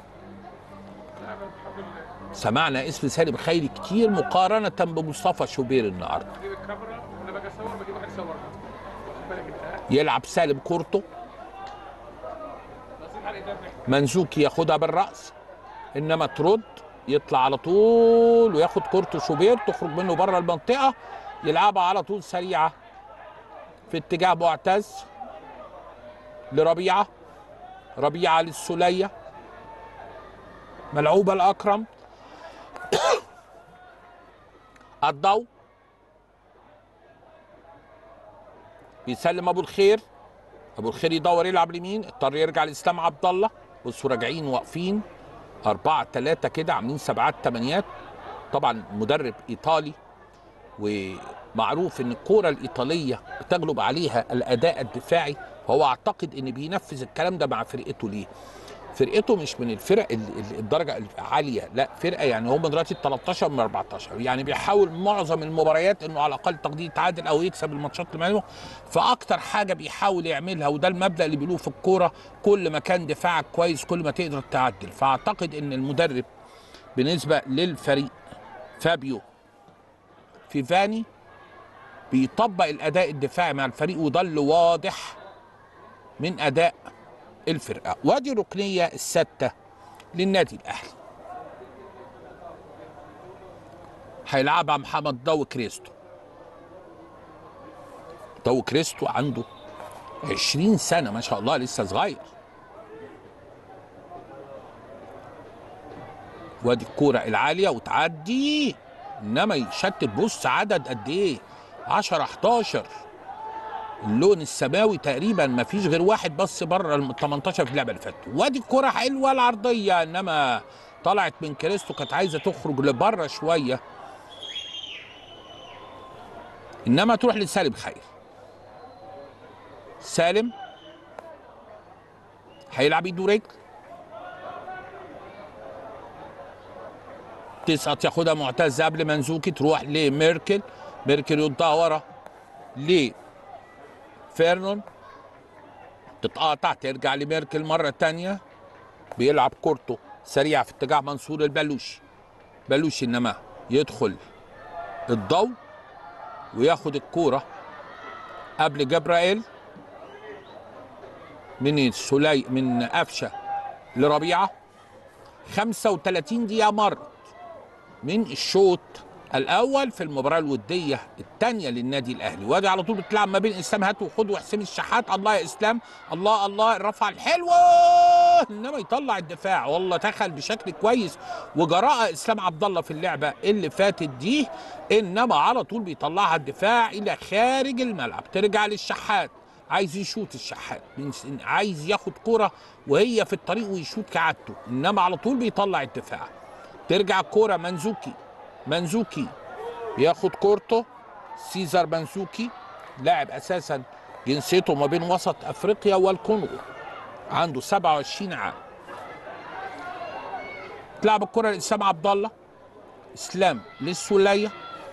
سمعنا اسم سالم خيري كتير مقارنة بمصطفى شوبير النهارده بجيب الكاميرا وانا باجي اصور بجيب واحد يصورها واخد بالك انت يلعب سالم كورته ناقصين حلقه ده احنا منزوكي ياخدها بالرأس انما ترد يطلع على طول وياخد كورته شوبير تخرج منه بره المنطقة يلعبها على طول سريعة في اتجاه معتز لربيعة ربيعة للسولية ملعوبة الأكرم الضوء بيسلم أبو الخير أبو الخير يدور يلعب لمين اضطر يرجع لإسلام عبد الله بصوا راجعين واقفين أربعة ثلاثة كده عاملين سبعات تمانيات طبعا مدرب إيطالي ومعروف إن الكورة الإيطالية بتغلب عليها الأداء الدفاعي فهو أعتقد إن بينفذ الكلام ده مع فرقته ليه فرقته مش من الفرق ال- ال- الدرجه العاليه لا فرقه يعني هم دلوقتي 13 من 14 يعني بيحاول معظم المباريات انه على الاقل تقدير يتعادل او يكسب الماتشات اللي معاه فاكتر حاجه بيحاول يعملها وده المبدا اللي بيقولوه في الكوره كل ما كان دفاعك كويس كل ما تقدر تعدل فاعتقد ان المدرب بالنسبه للفريق فابيو فيفاني بيطبق الاداء الدفاعي مع الفريق وده اللي واضح من اداء الفرقه وادي الركنيه السادسه للنادي الاهلي هيلعبها محمد ضو كريستو ضو كريستو عنده 20 سنه ما شاء الله لسه صغير وادي الكوره العاليه وتعدي انما يشتت بص عدد قد ايه 10 11 اللون السماوي تقريبا ما فيش غير واحد بس بره ال 18 في اللعبه اللي فاتت وادي الكره حلوه العرضيه انما طلعت من كريستو كانت عايزه تخرج لبره شويه انما تروح لسالم خير سالم هيلعب ايده رجل تسقط ياخدها معتز قبل منزوكي تروح لميركل ميركل يردها ورا ليه فيرنون تتقاطع ترجع لميركل مرة تانية بيلعب كورته سريع في اتجاه منصور البلوشي بلوشي انما يدخل الضوء وياخد الكورة قبل جبرائيل من سلي من قفشة لربيعة 35 دقيقة مرت من الشوط الاول في المباراه الوديه الثانيه للنادي الاهلي وادي على طول بتلعب ما بين اسلام هات وخد وحسين الشحات الله يا اسلام الله الله الرفعه الحلوه انما يطلع الدفاع والله دخل بشكل كويس وجراءه اسلام عبد الله في اللعبه اللي فاتت دي انما على طول بيطلعها الدفاع الى خارج الملعب ترجع للشحات عايز يشوط الشحات من- عايز ياخد كرة وهي في الطريق ويشوط كعادته انما على طول بيطلع الدفاع ترجع الكرة منزوكي منزوكي ياخد كورته سيزر منزوكي لاعب اساسا جنسيته ما بين وسط افريقيا والكونغو عنده 27 عام تلعب الكرة لاسلام عبد الله اسلام للسوليه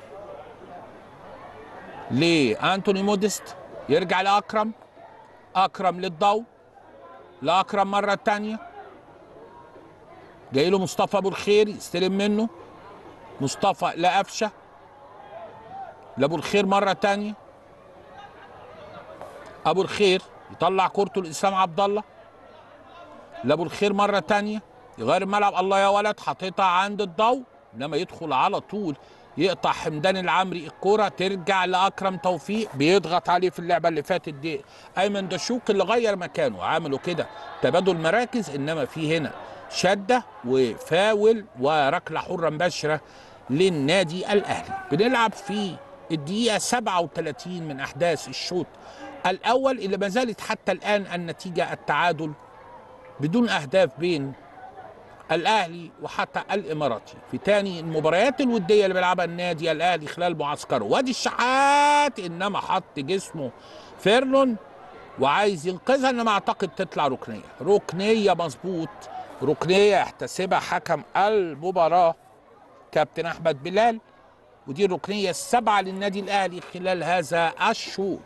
لانتوني موديست يرجع لاكرم اكرم للضوء لاكرم مره تانية جاي له مصطفى ابو الخير يستلم منه مصطفى لقفشه لابو الخير مره تانية ابو الخير يطلع كورته لاسلام عبد الله لابو الخير مره تانية يغير الملعب الله يا ولد حاططها عند الضوء انما يدخل على طول يقطع حمدان العمري الكرة ترجع لأكرم توفيق بيضغط عليه في اللعبة اللي فاتت دي أيمن دشوق اللي غير مكانه عملوا كده تبادل مراكز إنما في هنا شدة وفاول وركلة حرة مباشرة للنادي الأهلي بنلعب في الدقيقة 37 من أحداث الشوط الأول اللي ما زالت حتى الآن النتيجة التعادل بدون أهداف بين الاهلي وحتى الاماراتي في تاني المباريات الوديه اللي بيلعبها النادي الاهلي خلال معسكره وادي الشحات انما حط جسمه فيرلون وعايز ينقذها انما اعتقد تطلع ركنيه ركنيه مظبوط ركنيه يحتسبها حكم المباراه كابتن احمد بلال ودي الركنيه السبعه للنادي الاهلي خلال هذا الشوط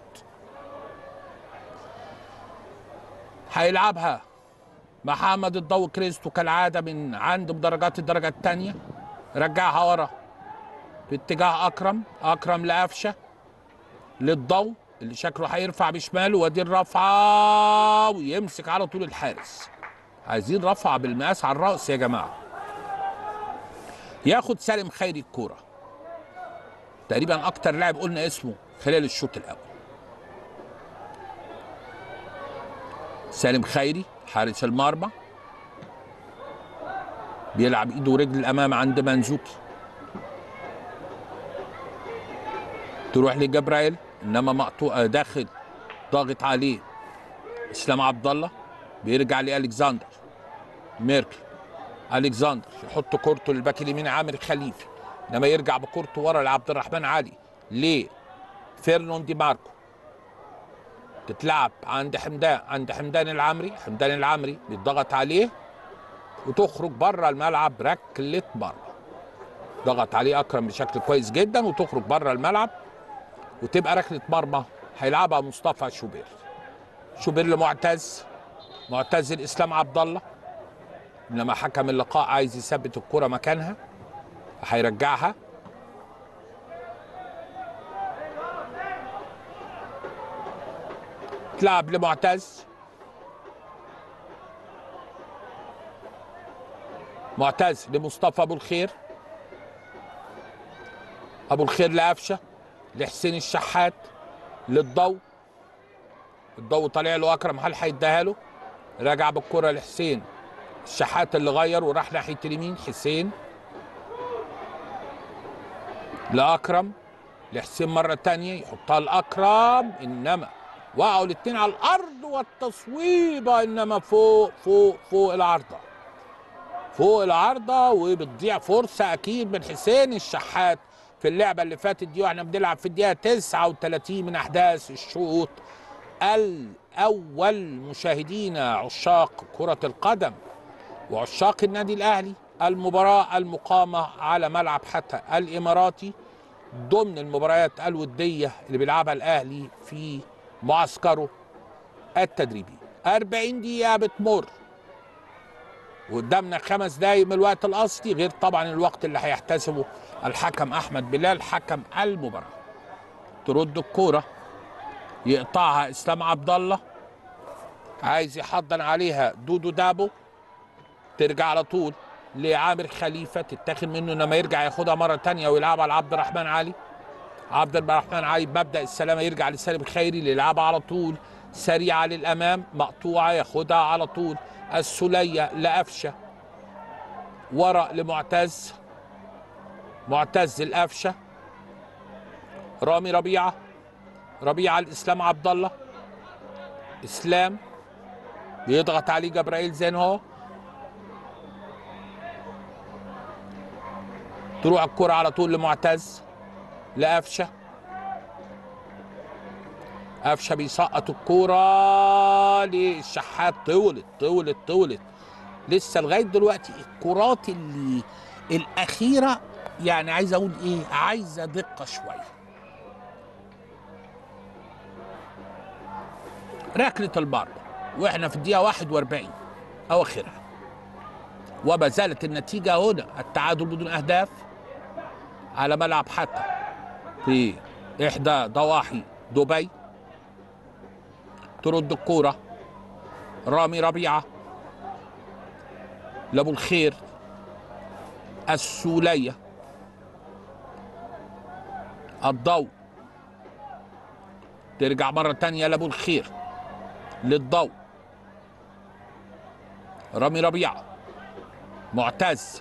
هيلعبها محمد الضو كريستو كالعادة من عند بدرجات الدرجة الثانية رجعها ورا في اتجاه أكرم أكرم لقفشة للضو اللي شكله هيرفع بشماله ودي الرفعة ويمسك على طول الحارس عايزين رفعة بالمقاس على الرأس يا جماعة ياخد سالم خيري الكورة تقريبا أكتر لاعب قلنا اسمه خلال الشوط الأول سالم خيري حارس المرمى بيلعب ايده ورجل الامام عند منزوكي تروح لجبرائيل انما مقطوع داخل ضاغط عليه اسلام عبد الله بيرجع لالكسندر ميركل الكسندر يحط كورته للباك اليمين عامر خليفي انما يرجع بكورته ورا لعبد الرحمن علي ليه فيرنون دي ماركو تتلعب عند حمدان عند حمدان العمري حمدان العمري بيتضغط عليه وتخرج بره الملعب ركله بره ضغط عليه اكرم بشكل كويس جدا وتخرج بره الملعب وتبقى ركله مرمى هيلعبها مصطفى شوبير شوبير لمعتز معتز الاسلام عبد الله انما حكم اللقاء عايز يثبت الكره مكانها هيرجعها تلعب لمعتز معتز لمصطفى ابو الخير ابو الخير لقفشه لحسين الشحات للضو الضو طالع له اكرم هل هيديها له رجع بالكره لحسين الشحات اللي غير وراح ناحيه اليمين حسين لاكرم لحسين مره تانية يحطها لاكرم انما وقعوا الاثنين على الارض والتصويبه انما فوق فوق فوق العارضه فوق العارضه وبتضيع فرصه اكيد من حسين الشحات في اللعبه اللي فاتت دي واحنا بنلعب في الدقيقه 39 من احداث الشوط الاول مشاهدينا عشاق كره القدم وعشاق النادي الاهلي المباراه المقامه على ملعب حتى الاماراتي ضمن المباريات الوديه اللي بيلعبها الاهلي في معسكره التدريبي 40 دقيقه بتمر وقدامنا خمس دقايق من الوقت الاصلي غير طبعا الوقت اللي هيحتسبه الحكم احمد بلال حكم المباراه ترد الكوره يقطعها اسلام عبد الله عايز يحضن عليها دودو دابو ترجع على طول لعامر خليفه تتاخد منه انما يرجع ياخدها مره تانية ويلعبها لعبد الرحمن علي عبد الرحمن علي بمبدا السلامه يرجع لسالم خيري اللي يلعبها على طول سريعه للامام مقطوعه ياخدها على طول السليه لقفشه ورا لمعتز معتز القفشه رامي ربيعه ربيعه الاسلام عبد الله اسلام بيضغط عليه جبرائيل زين هو تروح الكرة على طول لمعتز لقفشه قفشه بيسقط الكرة للشحات طولت طولت طولت لسه لغايه دلوقتي الكرات اللي الاخيره يعني عايز اقول ايه عايزه دقه شويه ركله المرمى واحنا في الدقيقه 41 اواخرها وما زالت النتيجه هنا التعادل بدون اهداف على ملعب حتى في احدى ضواحي دبي ترد الكوره رامي ربيعه لابو الخير السوليه الضوء ترجع مرة تانية لأبو الخير للضوء رامي ربيعة معتز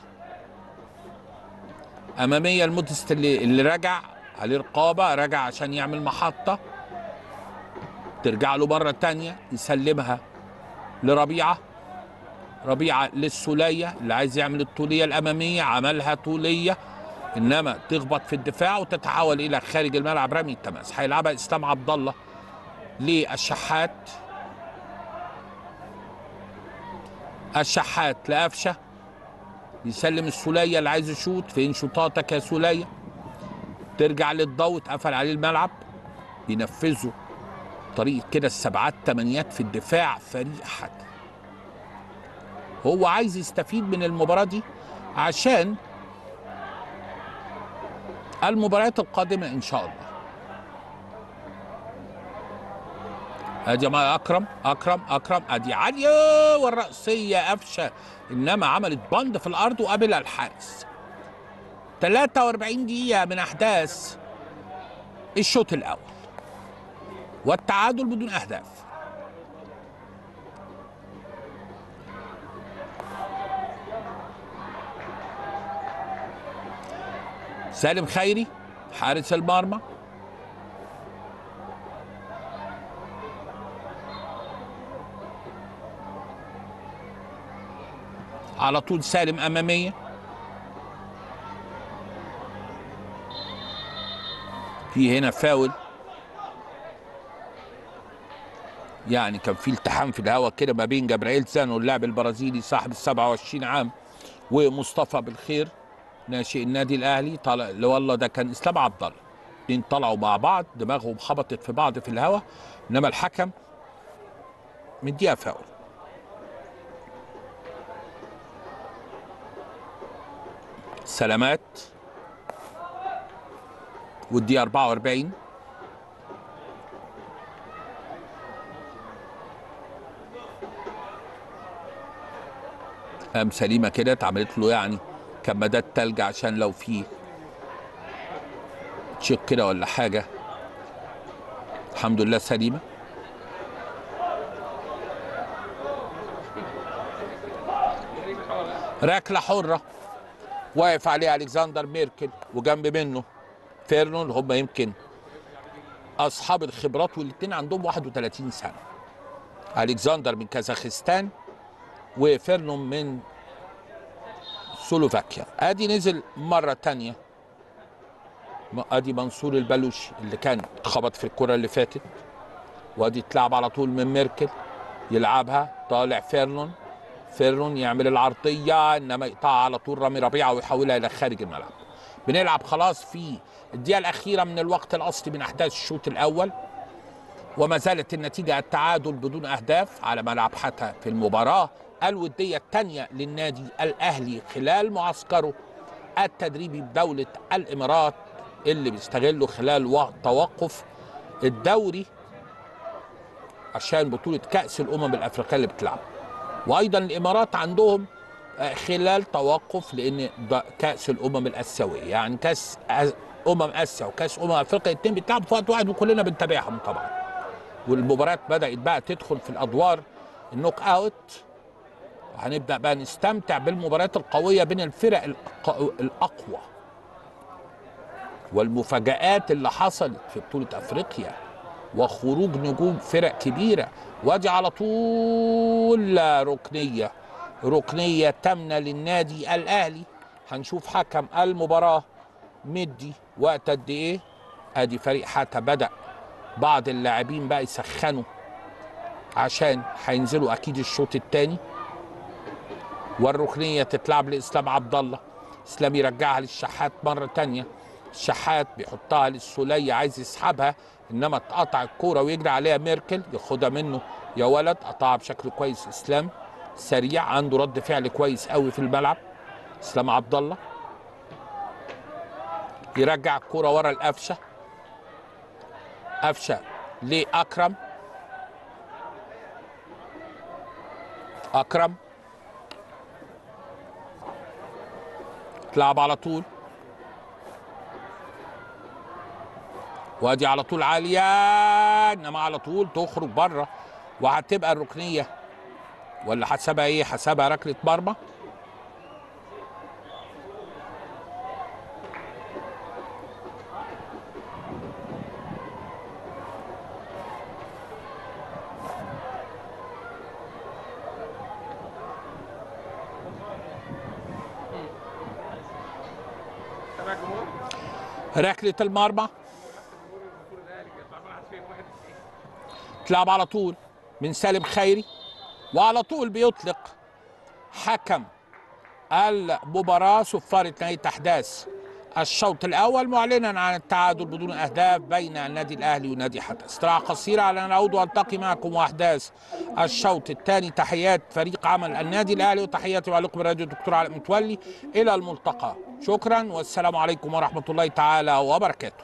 أمامية المودست اللي, اللي رجع عليه رقابة رجع عشان يعمل محطة ترجع له مرة تانية يسلمها لربيعة ربيعة للسولية اللي عايز يعمل الطولية الأمامية عملها طولية إنما تخبط في الدفاع وتتحول إلى خارج الملعب رمي التماس هيلعبها إسلام عبد الله للشحات الشحات لقفشه يسلم السوليه اللي عايز يشوط فين شوطاتك يا سوليه ترجع للضوء اتقفل عليه الملعب بينفذوا طريقه كده السبعات تمانيات في الدفاع فريق حتى هو عايز يستفيد من المباراه دي عشان المباريات القادمه ان شاء الله ادي يا جماعه اكرم اكرم اكرم ادي عاليه والراسيه قفشه انما عملت بند في الارض وقابلها الحارس 43 دقيقه من احداث الشوط الاول والتعادل بدون اهداف سالم خيري حارس المرمى على طول سالم اماميه في هنا فاول يعني كان في التحام في الهواء كده ما بين جبرائيل زانو اللاعب البرازيلي صاحب ال 27 عام ومصطفى بالخير ناشئ النادي الاهلي طلع اللي والله ده كان اسلام عبد الله الاثنين طلعوا مع بعض دماغهم خبطت في بعض في الهواء انما الحكم مديها فاول سلامات والدقيقة 44 قام سليمة كده اتعملت له يعني كمادات تلج عشان لو في تشيك كده ولا حاجة الحمد لله سليمة ركلة حرة واقف عليه الكسندر ميركل وجنب منه فيرنو اللي هم يمكن اصحاب الخبرات والاثنين عندهم 31 سنه الكسندر من كازاخستان وفيرنو من سلوفاكيا ادي نزل مره تانية ادي منصور البلوشي اللي كان خبط في الكره اللي فاتت وادي اتلعب على طول من ميركل يلعبها طالع فيرنون فيرنون يعمل العرضيه انما يقطعها على طول رامي ربيعه ويحولها الى خارج الملعب بنلعب خلاص في الدقيقه الاخيره من الوقت الاصلي من احداث الشوط الاول وما زالت النتيجه التعادل بدون اهداف على ملعب حتى في المباراه الوديه الثانيه للنادي الاهلي خلال معسكره التدريبي بدوله الامارات اللي بيستغله خلال توقف الدوري عشان بطوله كاس الامم الافريقيه اللي بتلعب وايضا الامارات عندهم خلال توقف لان كاس الامم الاسيويه يعني كاس امم اسيا وكاس امم افريقيا الاثنين بيتلعبوا في وقت واحد وكلنا بنتابعهم طبعا والمباريات بدات بقى تدخل في الادوار النوك اوت هنبدا بقى نستمتع بالمباريات القويه بين الفرق الاقوى والمفاجآت اللي حصلت في بطولة أفريقيا وخروج نجوم فرق كبيرة وادي على طول ركنية ركنية تامنة للنادي الأهلي هنشوف حكم المباراة مدي وقت قد إيه أدي فريق حتى بدأ بعض اللاعبين بقى يسخنوا عشان هينزلوا أكيد الشوط الثاني والركنية تتلعب لإسلام عبد الله إسلام يرجعها للشحات مرة تانية الشحات بيحطها للسولية عايز يسحبها انما اتقطع الكوره ويجري عليها ميركل ياخدها منه يا ولد قطعها بشكل كويس اسلام سريع عنده رد فعل كويس قوي في الملعب اسلام عبد الله يرجع الكوره ورا القفشه قفشه لاكرم اكرم تلعب على طول وادي على طول عاليه انما على طول تخرج بره وهتبقى الركنيه ولا حسبها ايه حسبها ركله مرمى ركله المرمى تلعب على طول من سالم خيري وعلى طول بيطلق حكم المباراة صفارة نهاية أحداث الشوط الأول معلنا عن التعادل بدون أهداف بين النادي الأهلي ونادي حتى استراحة قصيرة على أن نعود وألتقي معكم وأحداث الشوط الثاني تحيات فريق عمل النادي الأهلي وتحياتي وعليكم الراديو الدكتور علاء متولي إلى الملتقى شكرا والسلام عليكم ورحمة الله تعالى وبركاته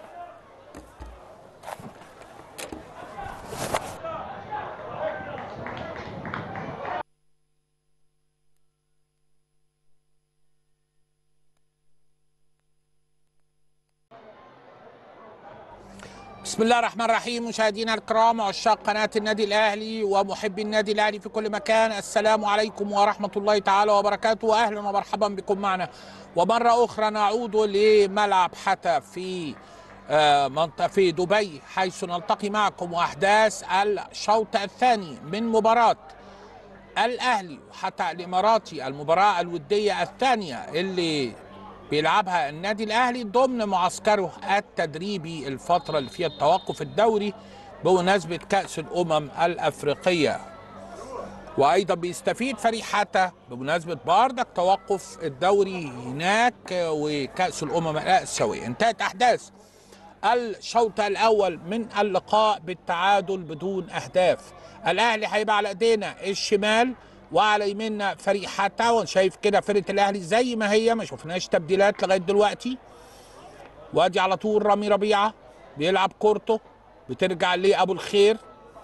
بسم الله الرحمن الرحيم مشاهدينا الكرام عشاق قناة النادي الأهلي ومحبي النادي الأهلي في كل مكان السلام عليكم ورحمة الله تعالى وبركاته وأهلا ومرحبا بكم معنا ومرة أخرى نعود لملعب حتى في منطقة في دبي حيث نلتقي معكم وأحداث الشوط الثاني من مباراة الاهلي وحتى الاماراتي المباراه الوديه الثانيه اللي بيلعبها النادي الاهلي ضمن معسكره التدريبي الفتره اللي فيها التوقف الدوري بمناسبه كاس الامم الافريقيه وايضا بيستفيد فريق حتى بمناسبه باردك توقف الدوري هناك وكاس الامم الاسيويه انتهت احداث الشوط الاول من اللقاء بالتعادل بدون اهداف الاهلي هيبقى على ايدينا الشمال وعلى يميننا فريق حتى وشايف كده فرقه الاهلي زي ما هي ما شفناش تبديلات لغايه دلوقتي وادي على طول رامي ربيعه بيلعب كورته بترجع لابو الخير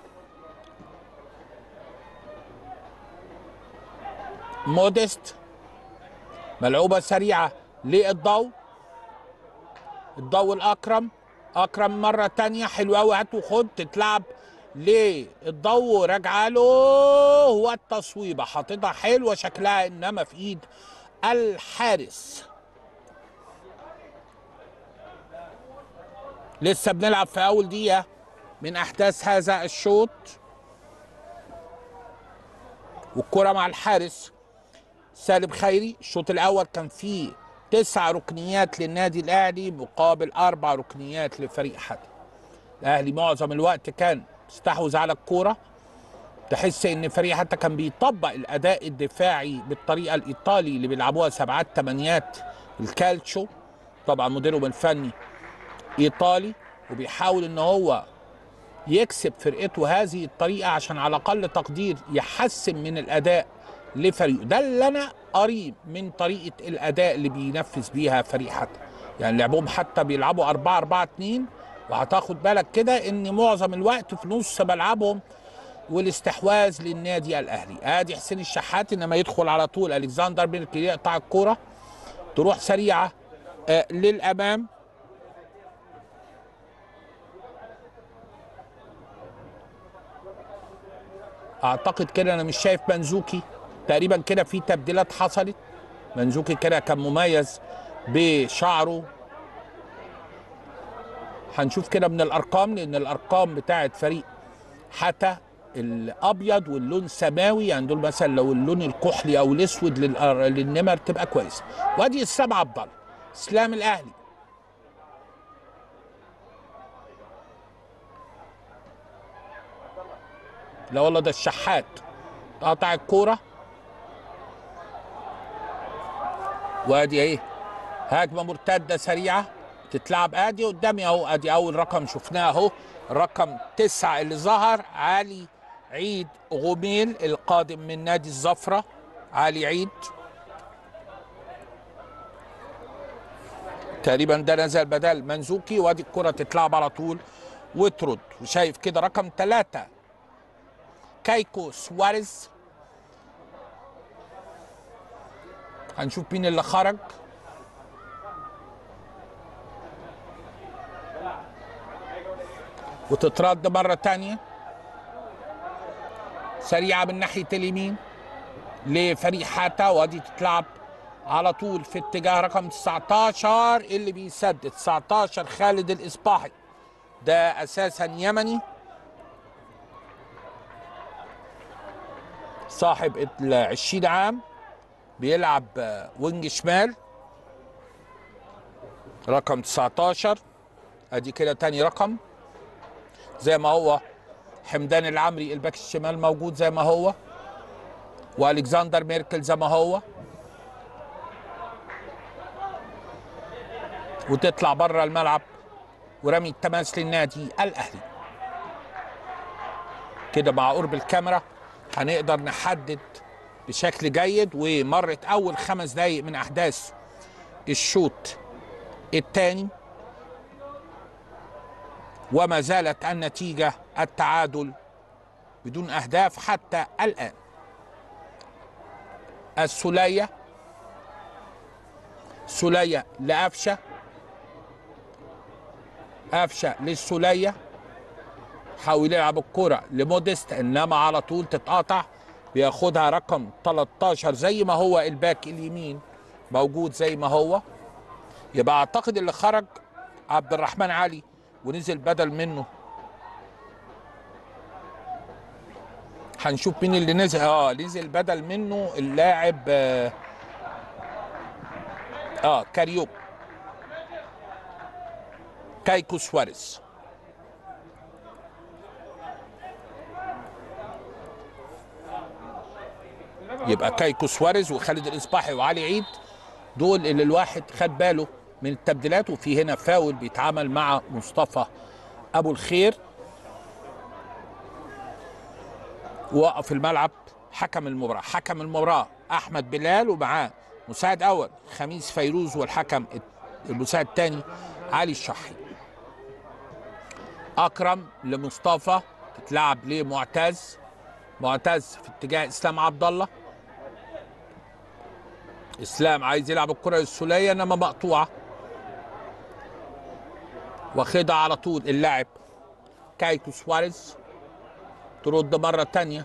موديست ملعوبه سريعه للضوء الضوء الاكرم اكرم مره تانية حلوه قوي هات وخد تتلعب للضوء راجعه له هو التصويبه حاططها حلوه شكلها انما في ايد الحارس لسه بنلعب في اول دقيقه من احداث هذا الشوط والكره مع الحارس سالم خيري الشوط الاول كان فيه تسع ركنيات للنادي الاهلي مقابل اربع ركنيات لفريق حد الاهلي معظم الوقت كان استحوذ على الكوره تحس ان فريق حتى كان بيطبق الاداء الدفاعي بالطريقه الايطالي اللي بيلعبوها سبعات تمانيات الكالتشو طبعا مديرهم الفني ايطالي وبيحاول ان هو يكسب فرقته هذه الطريقه عشان على اقل تقدير يحسن من الاداء لفريقه ده اللي انا قريب من طريقه الاداء اللي بينفذ بيها فريق حتى يعني لعبهم حتى بيلعبوا 4 4 2 وهتاخد بالك كده ان معظم الوقت في نص ملعبهم والاستحواذ للنادي الاهلي ادي حسين الشحات انما يدخل على طول الكسندر بيركي يقطع الكوره تروح سريعه آه للامام اعتقد كده انا مش شايف منزوكي تقريبا كده في تبديلات حصلت منزوكي كده كان مميز بشعره هنشوف كده من الارقام لان الارقام بتاعت فريق حتى الابيض واللون سماوي يعني دول مثلا لو اللون الكحلي او الاسود للأر- للنمر تبقى كويسه وادي السبعه عبد الله اسلام الاهلي لا والله ده الشحات قطع الكوره وادي ايه هجمه مرتده سريعه تتلعب ادي قدامي اهو ادي اول رقم شفناه اهو رقم تسعة اللي ظهر علي عيد غميل القادم من نادي الزفرة علي عيد تقريبا ده نزل بدل منزوكي وادي الكرة تتلعب على طول وترد وشايف كده رقم ثلاثة كايكو سواريز هنشوف مين اللي خرج وتترد مرة تانية سريعة من ناحية اليمين لفريق حاتا وادي تتلعب على طول في اتجاه رقم 19 اللي بيسدد 19 خالد الإصباحي ده أساسا يمني صاحب ال 20 عام بيلعب آه، وينج شمال رقم 19 ادي كده تاني رقم زي ما هو حمدان العمري الباك الشمال موجود زي ما هو والكسندر ميركل زي ما هو وتطلع بره الملعب ورمي التماس للنادي الاهلي كده مع قرب الكاميرا هنقدر نحدد بشكل جيد ومرت اول خمس دقايق من احداث الشوط الثاني وما زالت النتيجة التعادل بدون أهداف حتى الآن السولية سولية لأفشة أفشة للسولية حاول يلعب الكرة لموديست إنما على طول تتقاطع بياخدها رقم 13 زي ما هو الباك اليمين موجود زي ما هو يبقى أعتقد اللي خرج عبد الرحمن علي ونزل بدل منه هنشوف مين اللي نزل اه نزل بدل منه اللاعب اه, آه كاريوك كايكو سواريز يبقى كايكو سواريز وخالد الاصباحي وعلي عيد دول اللي الواحد خد باله من التبديلات وفي هنا فاول بيتعامل مع مصطفى ابو الخير وقف الملعب حكم المباراه حكم المباراه احمد بلال ومعاه مساعد اول خميس فيروز والحكم المساعد الثاني علي الشحي اكرم لمصطفى تتلعب لمعتز معتز في اتجاه اسلام عبد الله اسلام عايز يلعب الكره السوليه انما مقطوعه واخدها على طول اللاعب كايكو سواريز ترد مرة تانية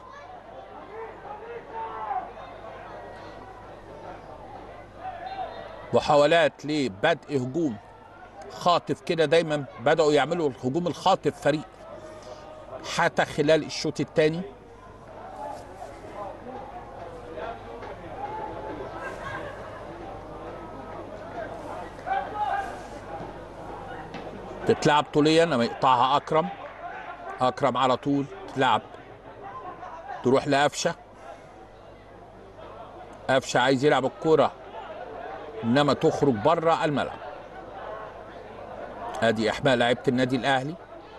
محاولات لبدء هجوم خاطف كده دايما بدأوا يعملوا الهجوم الخاطف فريق حتى خلال الشوط الثاني تتلعب طولية انما يقطعها اكرم اكرم على طول تلعب تروح لقفشه قفشه عايز يلعب الكرة انما تخرج بره الملعب ادي احماء لعيبه النادي الاهلي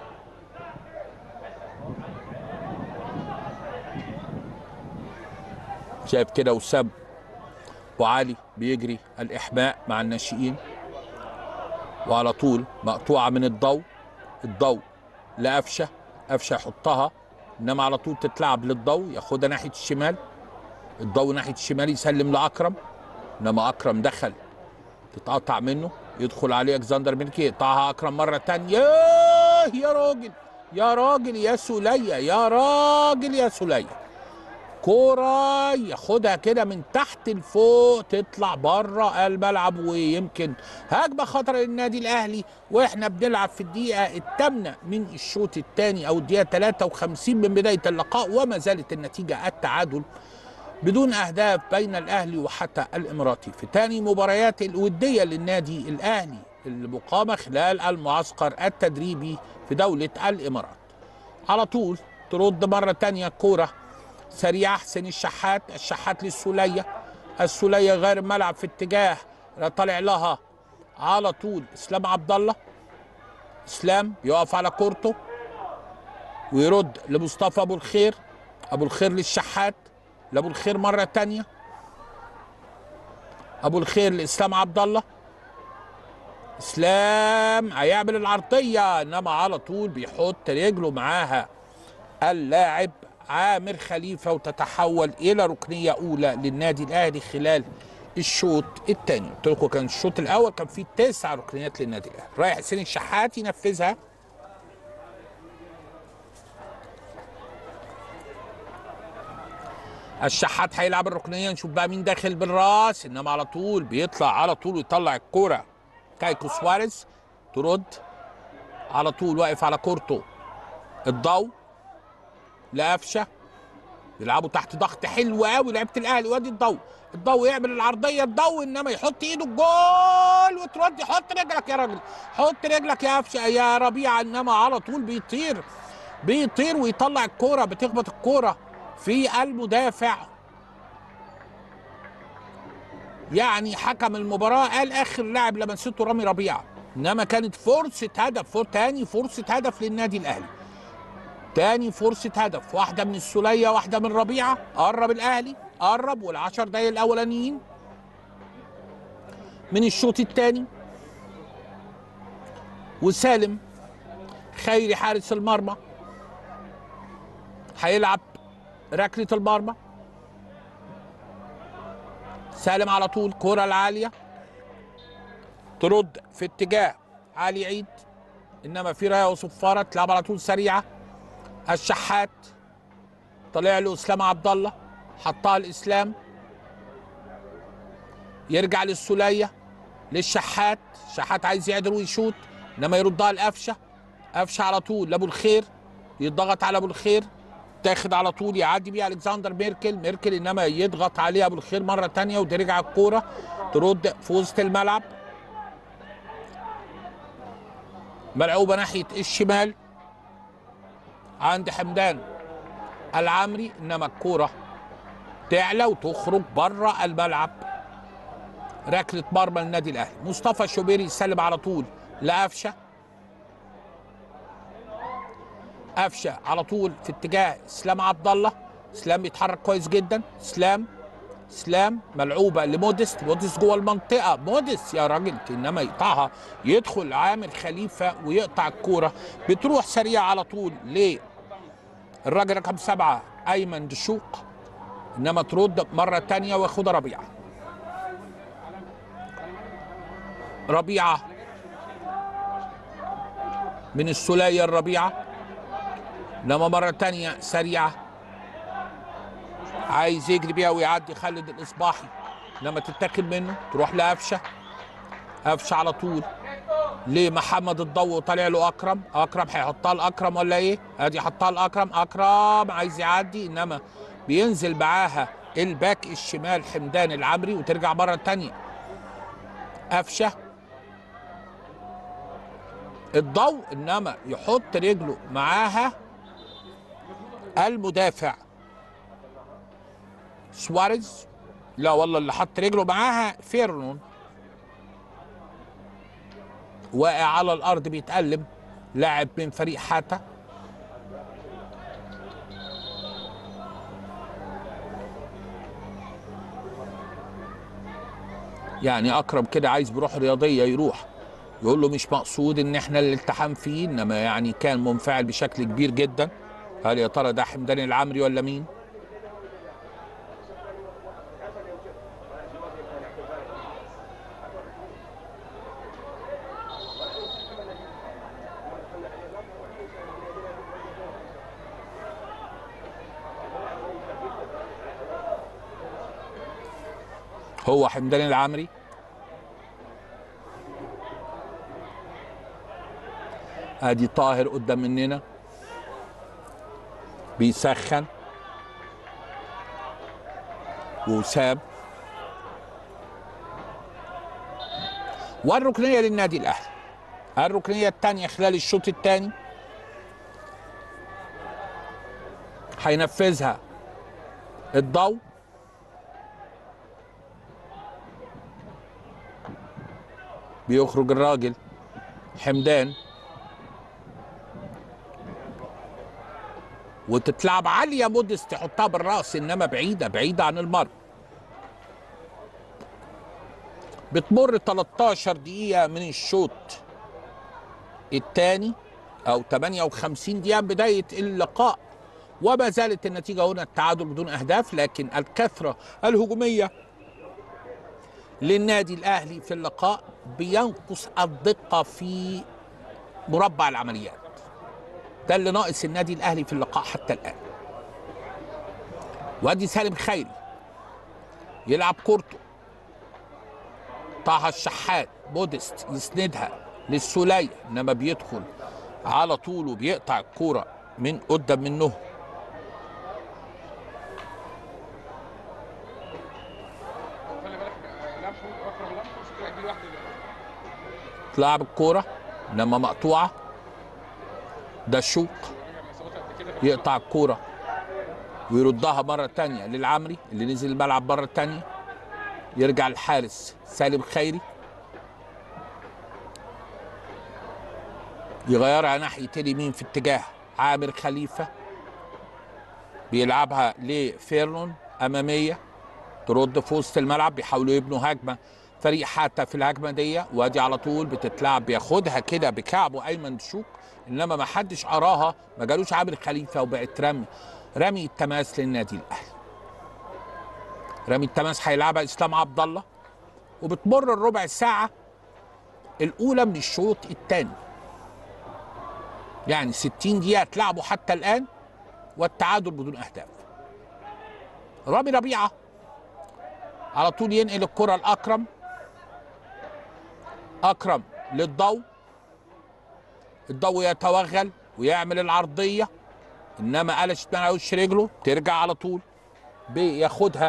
شايف كده وسام وعلي بيجري الاحماء مع الناشئين وعلى طول مقطوعه من الضوء الضوء لقفشه قفشه يحطها انما على طول تتلعب للضوء ياخدها ناحيه الشمال الضوء ناحيه الشمال يسلم لاكرم انما اكرم دخل تتقطع منه يدخل عليه اكسندر ميلكي يقطعها اكرم مره تانية ياه يا راجل يا راجل يا سولية يا راجل يا سولية كرة ياخدها كده من تحت لفوق تطلع بره الملعب ويمكن هجمة خطرة للنادي الأهلي وإحنا بنلعب في الدقيقة الثامنة من الشوط الثاني أو الدقيقة 53 من بداية اللقاء وما زالت النتيجة التعادل بدون أهداف بين الأهلي وحتى الإماراتي في ثاني مباريات الودية للنادي الأهلي المقامة خلال المعسكر التدريبي في دولة الإمارات على طول ترد مرة تانية كورة سريعة حسين الشحات الشحات للسولية السولية غير الملعب في اتجاه طالع لها على طول اسلام عبد الله اسلام يقف على كورته ويرد لمصطفى ابو الخير ابو الخير للشحات لابو الخير مرة تانية ابو الخير لاسلام عبد الله اسلام هيعمل العرضية انما على طول بيحط رجله معاها اللاعب عامر خليفة وتتحول إلى ركنية أولى للنادي الأهلي خلال الشوط الثاني قلت لكم كان الشوط الأول كان فيه تسع ركنيات للنادي الأهلي رايح حسين الشحات ينفذها الشحات هيلعب الركنيه نشوف بقى مين داخل بالراس انما على طول بيطلع على طول ويطلع الكوره كايكو سواريز ترد على طول واقف على كورته الضوء لقفشه يلعبوا تحت ضغط حلو قوي لعيبه الاهلي وادي الضوء الضوء يعمل العرضيه الضوء انما يحط ايده الجول وترد حط رجلك يا راجل حط رجلك يا قفشه يا ربيع انما على طول بيطير بيطير ويطلع الكوره بتخبط الكوره في المدافع يعني حكم المباراه قال اخر لاعب لمسته رامي ربيعه انما كانت فرصه هدف فور تاني فرصه هدف للنادي الاهلي تاني فرصة هدف واحدة من السولية واحدة من ربيعة قرب الأهلي قرب والعشر دقايق الأولانيين من الشوط الثاني وسالم خيري حارس المرمى هيلعب ركلة المرمى سالم على طول كرة العالية ترد في اتجاه علي عيد انما في رايه وصفاره تلعب على طول سريعه الشحات طلع له اسلام عبد الله حطها الاسلام يرجع للسوليه للشحات الشحات عايز يعدل ويشوط انما يردها لقفشه قفشه على طول لابو الخير يضغط على ابو الخير تتاخد على طول يعدي بيها الكسندر ميركل ميركل انما يضغط عليها بالخير مره تانية وترجع الكوره ترد في وسط الملعب ملعوبه ناحيه الشمال عند حمدان العمري انما الكوره تعلى وتخرج بره الملعب ركله مرمى النادي الاهلي مصطفى شوبيري يسلم على طول لقفشه قفشه على طول في اتجاه اسلام عبد الله اسلام بيتحرك كويس جدا اسلام اسلام ملعوبه لمودست مودست جوه المنطقه مودست يا راجل انما يقطعها يدخل عامر خليفه ويقطع الكوره بتروح سريعه على طول ليه الراجل رقم سبعه ايمن دشوق انما ترد مره تانية وياخدها ربيعه ربيعه من السوليه الربيعه انما مره تانية سريعه عايز يجري بيها ويعدي خالد الاصباحي لما تتاخد منه تروح لقفشه قفشه على طول لمحمد الضو طالع له اكرم اكرم هيحطها لاكرم ولا ايه ادي حطها لاكرم اكرم عايز يعدي انما بينزل معاها الباك الشمال حمدان العمري وترجع مره تانية قفشه الضوء انما يحط رجله معاها المدافع سواريز لا والله اللي حط رجله معاها فيرنون واقع على الارض بيتألم لاعب من فريق حاتا يعني اكرم كده عايز بروح رياضيه يروح يقول له مش مقصود ان احنا الالتحام فيه انما يعني كان منفعل بشكل كبير جدا هل يا ترى ده حمدان العمري ولا مين هو حمدان العمري ادي طاهر قدام مننا بيسخن وساب والركنيه للنادي الاهلي الركنيه الثانيه خلال الشوط الثاني هينفذها الضوء بيخرج الراجل حمدان وتتلعب عالية مودس تحطها بالراس انما بعيدة بعيدة عن المرمى بتمر 13 دقيقة من الشوط الثاني او 58 دقيقة من بداية اللقاء وما زالت النتيجة هنا التعادل بدون اهداف لكن الكثرة الهجومية للنادي الاهلي في اللقاء بينقص الدقة في مربع العمليات ده اللي ناقص النادي الاهلي في اللقاء حتى الان وادي سالم خيري يلعب كورته طه الشحات مودست يسندها للسولية انما بيدخل على طول وبيقطع الكوره من قدام منه خلي بالك آه، لمحه اكرم لمحه شكله هيدي واحده تلعب الكوره انما مقطوعه ده الشوق راجع اصابات قد كده يقطع الكوره ويردها مرة تانية للعمري اللي نزل الملعب مرة تانية يرجع الحارس سالم خيري يغيرها ناحية اليمين في اتجاه عامر خليفة بيلعبها لفيرنون أمامية ترد في وسط الملعب بيحاولوا يبنوا هجمة فريق حتى في الهجمة دي وادي على طول بتتلعب بياخدها كده بكعبه أيمن دشوك إنما ما حدش أراها ما جالوش عامر خليفة وبقت رمي رمي التماس للنادي الأهلي رمي التماس هيلعبها إسلام عبد الله وبتمر الربع ساعة الأولى من الشوط الثاني يعني 60 دقيقة اتلعبوا حتى الآن والتعادل بدون أهداف رامي ربيعة على طول ينقل الكرة لأكرم أكرم للضو الضو يتوغل ويعمل العرضية انما قلشت من على وش رجله ترجع على طول بياخدها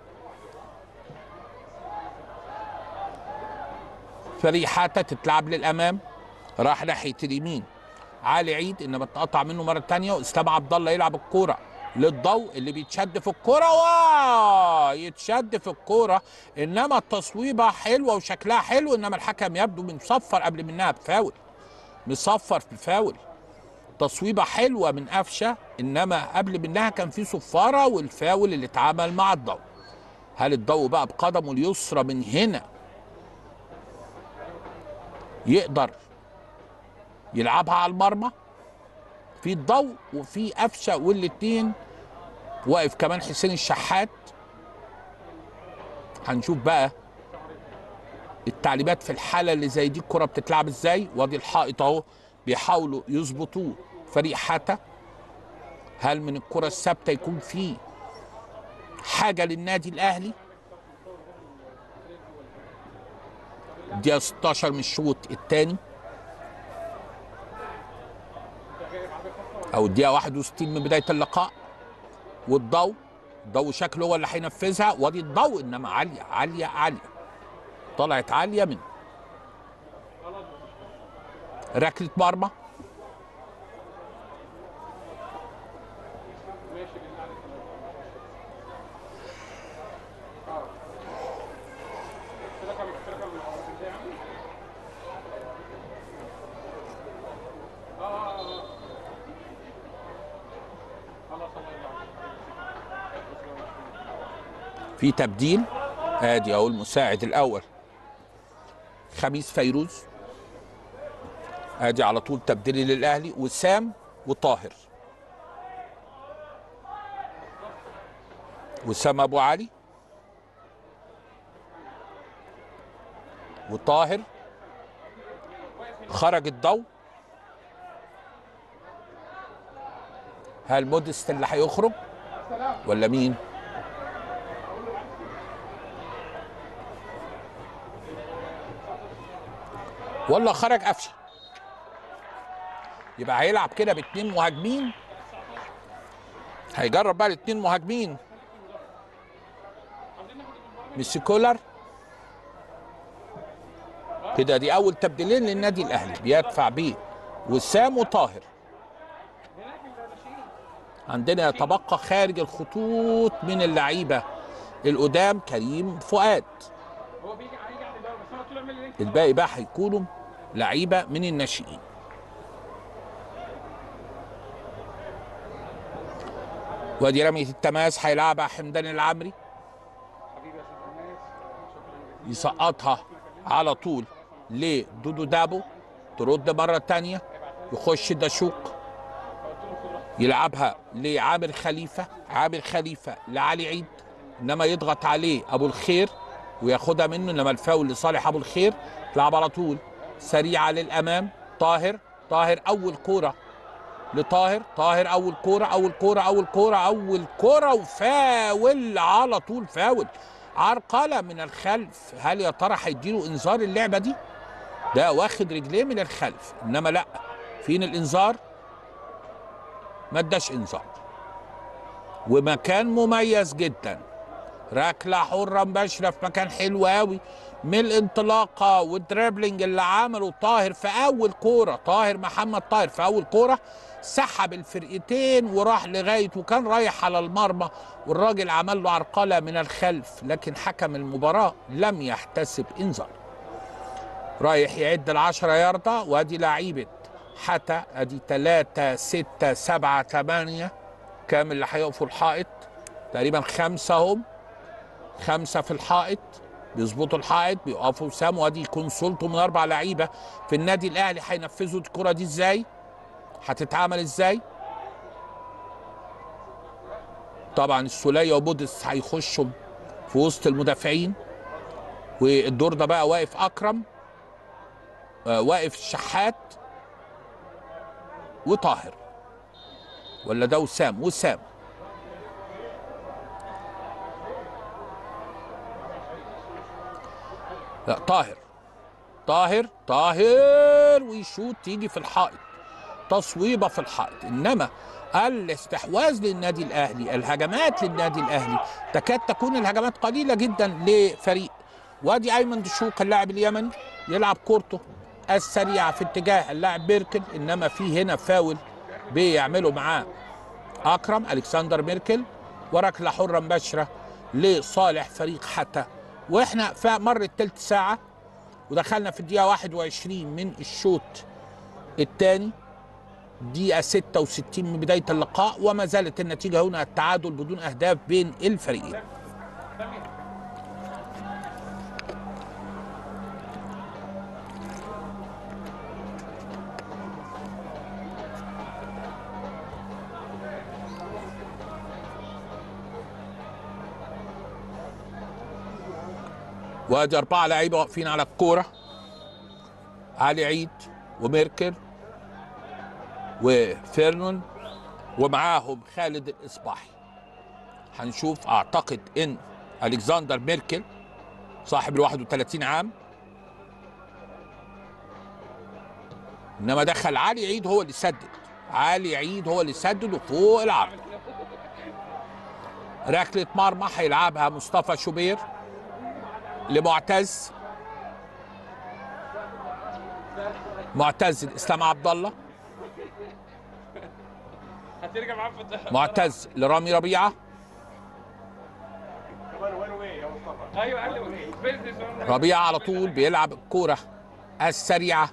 فريق حتى تتلعب للامام راح ناحيه اليمين علي عيد انما اتقطع منه مره تانية واسلام عبد الله يلعب الكوره للضوء اللي بيتشد في الكوره واو يتشد في الكوره انما التصويبه حلوه وشكلها حلو انما الحكم يبدو مصفر قبل منها بفاول مصفر في فاول تصويبه حلوه من قفشه انما قبل منها كان في صفاره والفاول اللي اتعمل مع الضوء هل الضوء بقى بقدمه اليسرى من هنا يقدر يلعبها على المرمى في الضوء وفي قفشه والاتنين واقف كمان حسين الشحات هنشوف بقى التعليمات في الحاله اللي زي دي الكره بتتلعب ازاي وادي الحائط اهو بيحاولوا يظبطوه فريق حتى هل من الكره الثابته يكون في حاجه للنادي الاهلي دقيقه 16 من الشوط الثاني او الدقيقه 61 من بدايه اللقاء والضوء الضوء شكله هو اللي هينفذها وادي الضوء انما عاليه عاليه عاليه طلعت عاليه من ركله مرمى في تبديل ادي اهو المساعد الاول خميس فيروز ادي على طول تبديلي للاهلي وسام وطاهر وسام ابو علي وطاهر خرج الضوء هل مودست اللي هيخرج ولا مين ولا خرج قفشه يبقى هيلعب كده باتنين مهاجمين هيجرب بقى الاتنين مهاجمين ميسي كولر كده دي اول تبديلين للنادي الاهلي بيدفع بيه وسام وطاهر عندنا يتبقى خارج الخطوط من اللعيبه القدام كريم فؤاد هو بيجي هيجي عند الدوري بس انا قلت له اعمل لي الباقي بقى هيكونوا لعيبه من الناشئين وادي رمية التماس هيلعبها حمدان العمري حبيبي يا استاذ الناس شكرا يسقطها على طول لدودو دابو ترد مرة تانية يخش دشوق يلعبها لعامر خليفة عامر خليفة لعلي عيد انما يضغط عليه ابو الخير وياخدها منه انما الفاول لصالح ابو الخير تلعب على طول سريعة للامام طاهر طاهر اول كورة لطاهر طاهر اول كورة اول كورة اول كورة اول كورة وفاول على طول فاول عرقلة من الخلف هل يا ترى هيديله انذار اللعبة دي ده واخد رجليه من الخلف انما لا فين الانذار ما اداش انذار ومكان مميز جدا ركلة حرة مباشرة في مكان حلو قوي من الانطلاقة والدريبلينج اللي عمله طاهر في أول كورة طاهر محمد طاهر في أول كورة سحب الفرقتين وراح لغاية وكان رايح على المرمى والراجل عمل له عرقلة من الخلف لكن حكم المباراة لم يحتسب إنذار رايح يعد العشرة ياردة وادي لعيبة حتى ادي تلاتة ستة سبعة تمانية كام اللي هيقفوا الحائط تقريبا خمسة هم خمسة في الحائط بيظبطوا الحائط بيقفوا سام وادي يكون سلطه من اربع لعيبه في النادي الاهلي هينفذوا الكره دي ازاي؟ هتتعمل ازاي؟ طبعا السوليه وبودس هيخشوا في وسط المدافعين والدور ده بقى واقف اكرم آه واقف الشحات وطاهر ولا ده وسام وسام لا طاهر طاهر طاهر ويشوط تيجي في الحائط تصويبه في الحائط انما الاستحواذ للنادي الاهلي الهجمات للنادي الاهلي تكاد تكون الهجمات قليله جدا لفريق وادي ايمن دشوق اللاعب اليمني يلعب كورته السريعه في اتجاه اللاعب بيركل انما في هنا فاول بيعملوا معاه اكرم الكسندر ميركل وركله حره مباشره لصالح فريق حتى واحنا في مرت تلت ساعه ودخلنا في الدقيقه 21 من الشوط الثاني دقيقة 66 من بداية اللقاء وما زالت النتيجة هنا التعادل بدون أهداف بين الفريقين وادي أربعة لعيبة واقفين على الكورة علي عيد وميركل وفيرنون ومعاهم خالد الإصباحي هنشوف أعتقد إن ألكسندر ميركل صاحب ال 31 عام إنما دخل علي عيد هو اللي سدد علي عيد هو اللي سدد وفوق العرض ركلة مرمى هيلعبها مصطفى شوبير لمعتز معتز الاسلام عبد الله هترجع معاه في الضحك. معتز لرامي ربيعه ايوه قال لي بيزنس ربيعه على طول بيلعب الكوره السريعه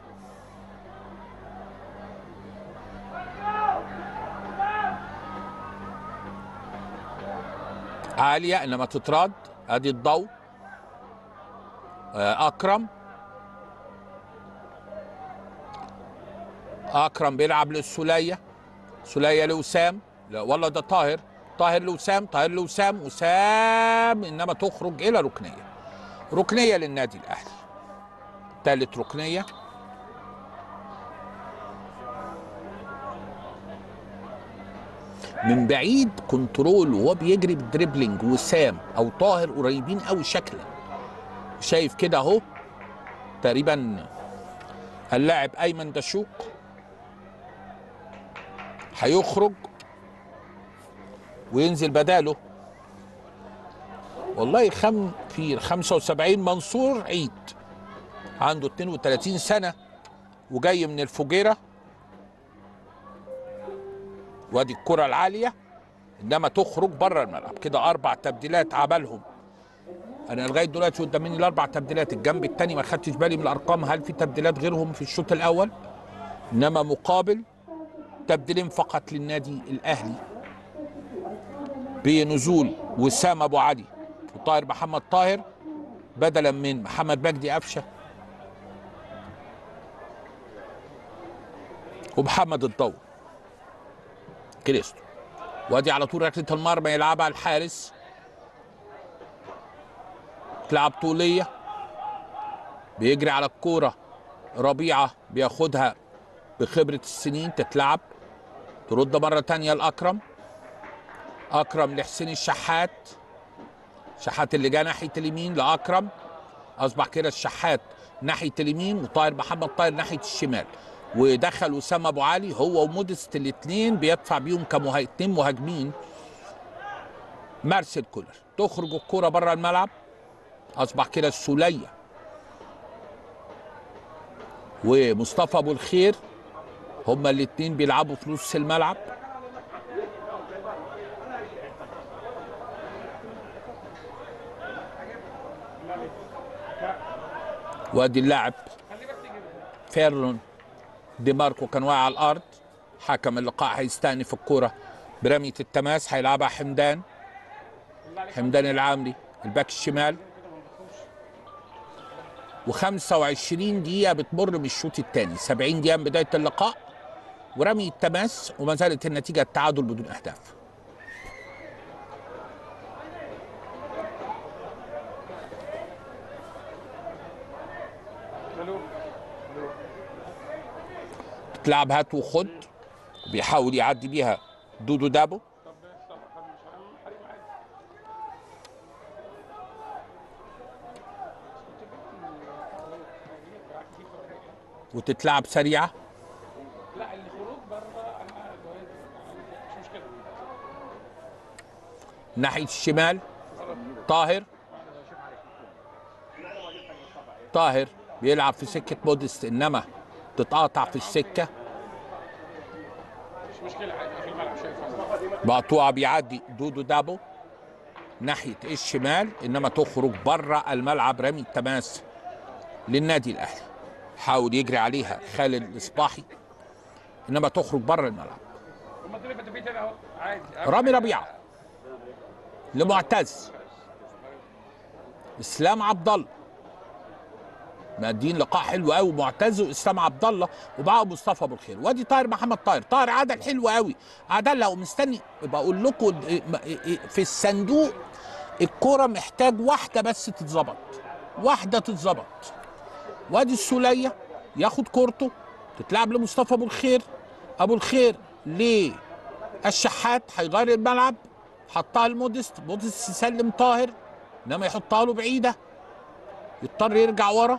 عاليه انما تترد ادي الضوء آه، اكرم اكرم بيلعب للسوليه سوليه لوسام لا والله ده طاهر طاهر لوسام طاهر لوسام وسام انما تخرج الى ركنيه ركنيه للنادي الاهلي ثالث ركنيه من بعيد كنترول وهو بيجري بالدريبلينج وسام او طاهر قريبين قوي شكلا شايف كده اهو تقريبا اللاعب ايمن دشوق هيخرج وينزل بداله والله خم في 75 منصور عيد عنده 32 سنة وجاي من الفجيرة وادي الكرة العالية انما تخرج بره الملعب كده اربع تبديلات عملهم انا لغايه دلوقتي قدامي الاربع تبديلات الجنب الثاني ما خدتش بالي من الارقام هل في تبديلات غيرهم في الشوط الاول انما مقابل تبديلين فقط للنادي الاهلي بنزول وسام ابو علي وطاهر محمد طاهر بدلا من محمد مجدي قفشه ومحمد الضوء كريستو وادي على طول ركله المرمى يلعبها الحارس تلعب طوليه بيجري على الكوره ربيعه بياخدها بخبره السنين تتلعب ترد مره تانية الاكرم اكرم لحسين الشحات شحات اللي جه ناحيه اليمين لاكرم اصبح كده الشحات ناحيه اليمين وطاهر محمد طاهر ناحيه الشمال ودخل وسام ابو علي هو ومودست الاثنين بيدفع بيهم كمهاجمين مهاجمين مارسيل كولر تخرج الكوره بره الملعب اصبح كده السوليه ومصطفى ابو الخير هما الاثنين بيلعبوا في نص الملعب وادي اللاعب فيرلون دي ماركو كان واقع على الارض حكم اللقاء هيستأنف الكرة برمية التماس هيلعبها حمدان حمدان العامري الباك الشمال و25 دقيقة بتمر من الشوط الثاني 70 دقيقة من بداية اللقاء ورمي التماس وما زالت النتيجة التعادل بدون أهداف الو تلعب هات وخد بيحاول يعدي بيها دودو دابو طب طب طب مش هعمل حريم عادي وتتلعب سريعة لا الخروج ناحيه الشمال طاهر طاهر بيلعب في سكه مودست انما تتقاطع في السكه مش مشكله عادي في الملعب شايفها مقطوعه بيعدي دودو دابو ناحيه الشمال انما تخرج بره الملعب رمي التماس للنادي الاهلي حاول يجري عليها خالد الاصباحي انما تخرج بره الملعب هم دول يبقى تاني اهو عادي رامي ربيعه لمعتز اسلام عبد الله مادين لقاء حلو قوي معتز واسلام عبد الله وبعض مصطفى ابو الخير وادي طاهر محمد طاهر طاهر عدل حلو قوي عدلها ومستني بقول لكم في الصندوق الكوره محتاج واحده بس تتظبط واحده تتظبط وادي السوليه ياخد كورته تتلعب لمصطفى ابو الخير ابو الخير ليه الشحات هيغير الملعب حطها لمودست مودست يسلم طاهر انما يحطها له بعيده يضطر يرجع ورا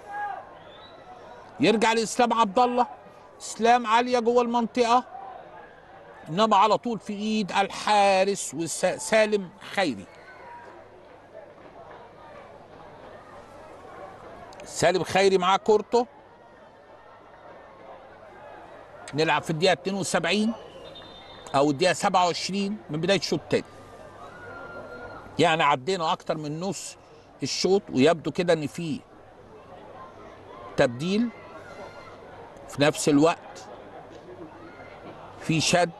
يرجع لاسلام عبد الله اسلام عاليه جوه المنطقه انما على طول في ايد الحارس وسالم خيري سالم خيري معاه كورته نلعب في الدقيقه 72 او الدقيقه 27 من بدايه الشوط الثاني يعني عدينا اكتر من نص الشوط ويبدو كده ان في تبديل في نفس الوقت في شد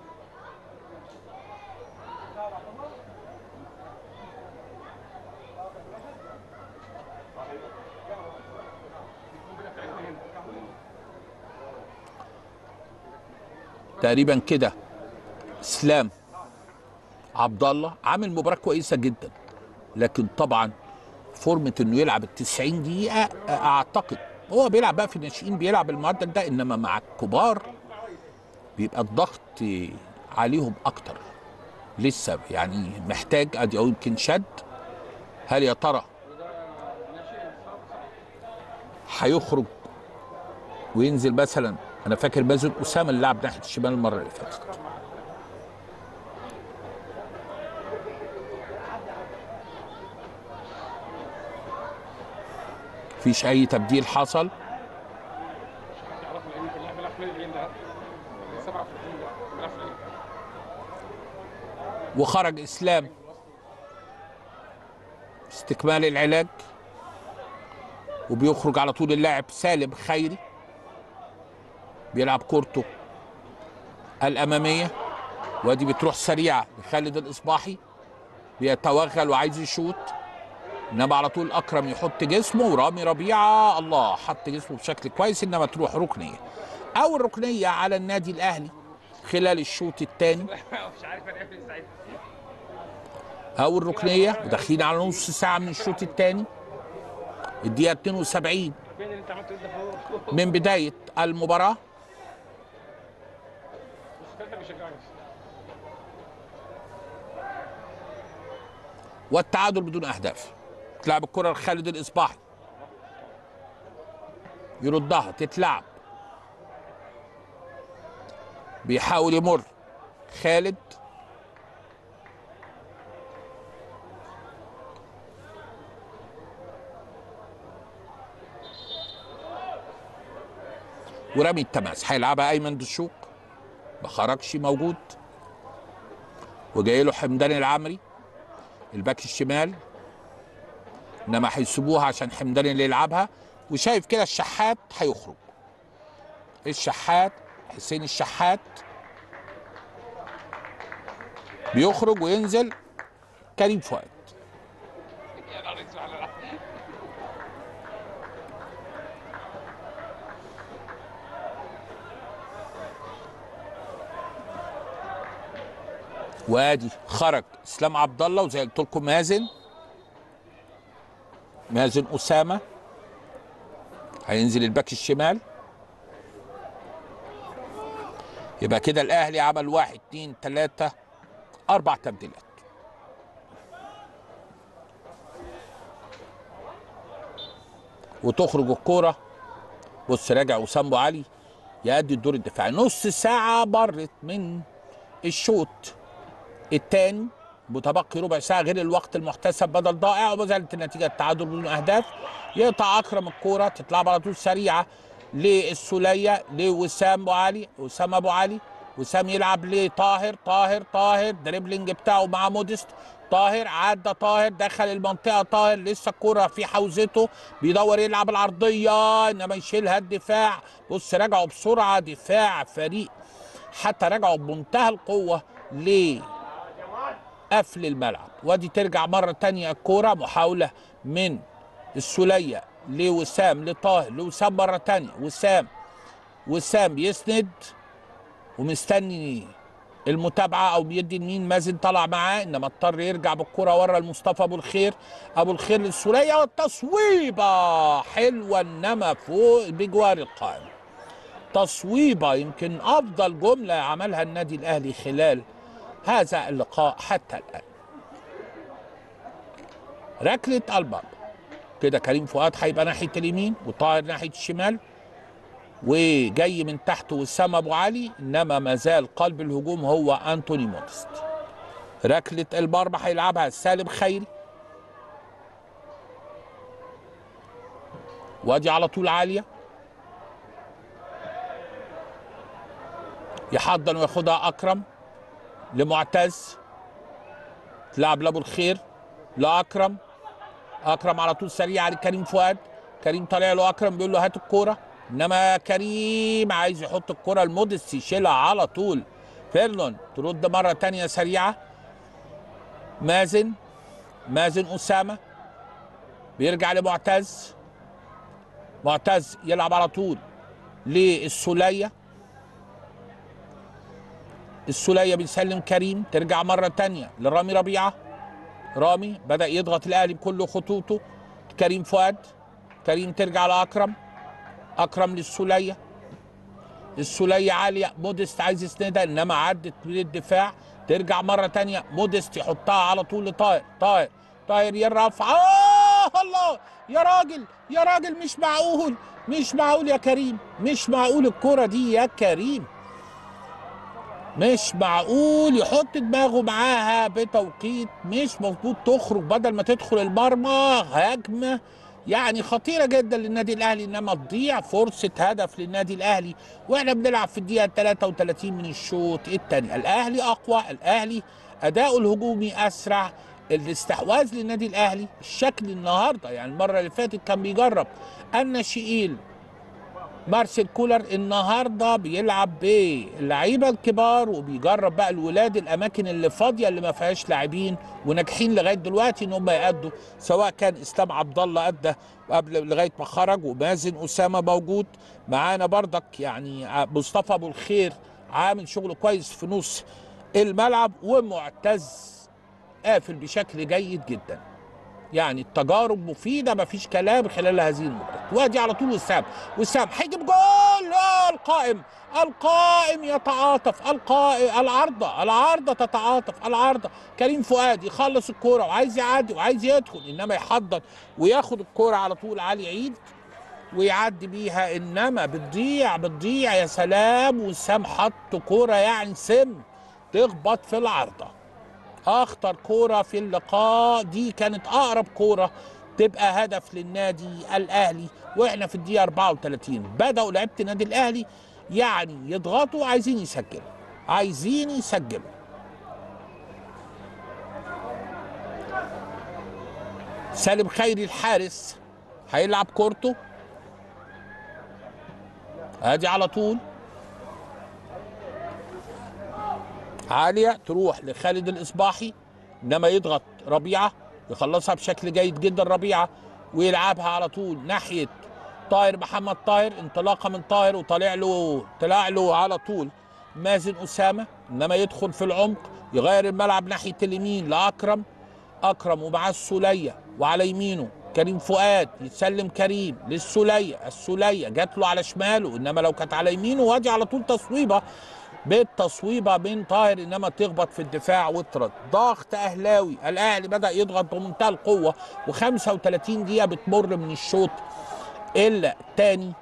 تقريبا كده اسلام عبد الله عامل مباراه كويسه جدا لكن طبعا فورمه انه يلعب ال 90 دقيقه اعتقد هو بيلعب بقى في الناشئين بيلعب المعدل ده انما مع الكبار بيبقى الضغط عليهم اكتر لسه يعني محتاج ادي او يمكن شد هل يا ترى هيخرج وينزل مثلا انا فاكر مازن اسامه اللي لعب ناحيه الشمال المره اللي فاتت مفيش اي تبديل حصل يعرفوا لان كلها بيلعب في العين ده 37 بيلعب في العين وخرج اسلام استكمال العلاج وبيخرج على طول اللاعب سالم خيري بيلعب كورته الاماميه وادي بتروح سريعه لخالد الاصباحي بيتوغل وعايز يشوط انما على طول اكرم يحط جسمه ورامي ربيعه الله حط جسمه بشكل كويس انما تروح ركنيه اول ركنيه على النادي الاهلي خلال الشوط الثاني مش عارف انا ايه ساعتها اول ركنيه وداخلين على نص ساعه من الشوط الثاني الدقيقه 72 فين اللي انت عملته ده فوق من بدايه المباراه مش فاكر بيشجعني والتعادل بدون اهداف تلعب الكره لخالد الاصباحي يردها تتلعب بيحاول يمر خالد ورمي التماس هيلعبها ايمن دشوق ما خرجش موجود وجاي له حمدان العمري الباك الشمال انما هيسيبوها عشان حمدان اللي يلعبها وشايف كده الشحات هيخرج الشحات حسين الشحات بيخرج وينزل كريم فؤاد يا نهار اسود على العب. وادي خرج اسلام عبد الله وزي قلت لكم مازن مازن اسامه هينزل الباك الشمال يبقى كده الاهلي عمل واحد اتنين تلاته اربع تبديلات وتخرج الكوره بص راجع وسام ابو علي يأدي الدور الدفاعي نص ساعه مرت من الشوط الثاني متبقي ربع ساعه غير الوقت المحتسب بدل ضائع وما زالت النتيجه التعادل بدون اهداف يقطع اكرم الكوره تتلعب على طول سريعه للسوليه لوسام ابو علي وسام ابو علي وسام يلعب لطاهر طاهر طاهر دريبلينج بتاعه مع مودست طاهر عدى طاهر دخل المنطقه طاهر لسه الكره في حوزته بيدور يلعب العرضيه انما يشيلها الدفاع بص رجعوا بسرعه دفاع فريق حتى رجعوا بمنتهى القوه لقفل الملعب وادي ترجع مره تانية الكوره محاوله من السوليه لوسام لطاهر لوسام مره تانية وسام وسام بيسند ومستني المتابعه او بيدي لمين مازن طلع معاه انما اضطر يرجع بالكره ورا لمصطفى ابو الخير ابو الخير للسوليه والتصويبه حلوه انما فوق بجوار القائم تصويبه يمكن افضل جمله عملها النادي الاهلي خلال هذا اللقاء حتى الان ركله الباب كده كريم فؤاد هيبقى ناحيه اليمين وطاهر ناحيه الشمال وجاي من تحت وسام ابو علي انما ما زال قلب الهجوم هو انتوني مودست ركله المرمى هيلعبها سالم خيري وادي على طول عاليه يحضن وياخدها اكرم لمعتز تلعب لابو الخير لاكرم اكرم على طول سريع على كريم فؤاد كريم طالع له اكرم بيقول له هات الكوره انما كريم عايز يحط الكره المودست يشيلها على طول فيرلون ترد مره تانية سريعه مازن مازن اسامه بيرجع لمعتز معتز يلعب على طول للسوليه السوليه بيسلم كريم ترجع مره تانية لرامي ربيعه رامي بدا يضغط الاهلي بكل خطوطه كريم فؤاد كريم ترجع لاكرم اكرم للسوليه السوليه عاليه مودست عايز يسندها انما عدت من الدفاع ترجع مره تانية مودست يحطها على طول لطاهر طاهر طاهر يرفع آه الله يا راجل يا راجل مش معقول مش معقول يا كريم مش معقول الكرة دي يا كريم مش معقول يحط دماغه معاها بتوقيت مش مظبوط تخرج بدل ما تدخل المرمى هجمه يعني خطيره جدا للنادي الاهلي انما تضيع فرصه هدف للنادي الاهلي واحنا بنلعب في الدقيقه 33 من الشوط الثاني الاهلي اقوى الاهلي اداؤه الهجومي اسرع الاستحواذ للنادي الاهلي الشكل النهارده يعني المره اللي فاتت كان بيجرب الناشئين مارسيل كولر النهارده بيلعب باللعيبه الكبار وبيجرب بقى الولاد الاماكن اللي فاضيه اللي ما فيهاش لاعبين وناجحين لغايه دلوقتي ان هم يأدوا سواء كان اسلام عبد الله ادى قبل لغايه ما خرج ومازن اسامه موجود معانا بردك يعني مصطفى ابو الخير عامل شغل كويس في نص الملعب ومعتز قافل بشكل جيد جدا يعني التجارب مفيدة مفيش كلام خلال هذه المباراة وادي على طول وسام وسام هيجيب جول آه القائم القائم يتعاطف القائم العارضة العارضة تتعاطف العارضة كريم فؤاد يخلص الكورة وعايز يعدي وعايز يدخل انما يحضر وياخد الكورة على طول علي عيد ويعدي بيها انما بتضيع بتضيع يا سلام وسام حط كورة يعني سم تخبط في العارضه اخطر كوره في اللقاء دي كانت اقرب كوره تبقى هدف للنادي الاهلي واحنا في الدقيقه 34 بداوا لعيبه النادي الاهلي يعني يضغطوا عايزين يسجلوا عايزين يسجلوا سالم خيري الحارس هيلعب كورته ادي على طول عالية تروح لخالد الإصباحي إنما يضغط ربيعة يخلصها بشكل جيد جدا ربيعة ويلعبها على طول ناحية طاهر محمد طاهر انطلاقة من طاهر وطالع له طلع له على طول مازن أسامة إنما يدخل في العمق يغير الملعب ناحية اليمين لأكرم أكرم ومعاه السولية وعلى يمينه كريم فؤاد يتسلم كريم للسولية السولية جات له على شماله إنما لو كانت على يمينه وادي على طول تصويبة بالتصويبه من طاهر انما تخبط في الدفاع وترد ضغط اهلاوي الاهلي بدا يضغط بمنتهى القوه و35 دقيقه بتمر من الشوط الثاني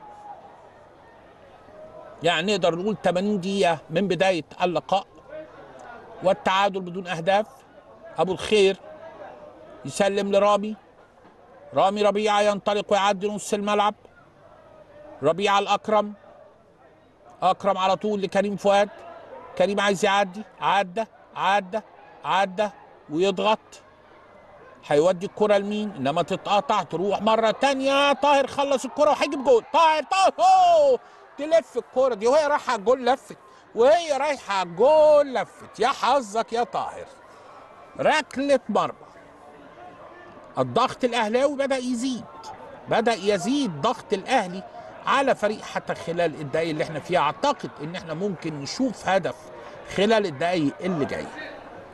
يعني نقدر نقول 80 دقيقه من بدايه اللقاء والتعادل بدون اهداف ابو الخير يسلم لرامي رامي ربيعه ينطلق ويعدي نص الملعب ربيعه الاكرم اكرم على طول لكريم فؤاد كريم عايز يعدي عدى عدى عدى ويضغط هيودي الكرة لمين انما تتقطع تروح مرة تانية طاهر خلص الكرة وهيجيب جول طاهر طاهر أوه! تلف الكرة دي وهي رايحة على الجول لفت وهي رايحة على الجول لفت يا حظك يا طاهر ركلة مرمى الضغط الاهلاوي بدأ يزيد بدأ يزيد ضغط الاهلي على فريق حتى خلال الدقايق اللي احنا فيها اعتقد ان احنا ممكن نشوف هدف خلال الدقايق اللي جايه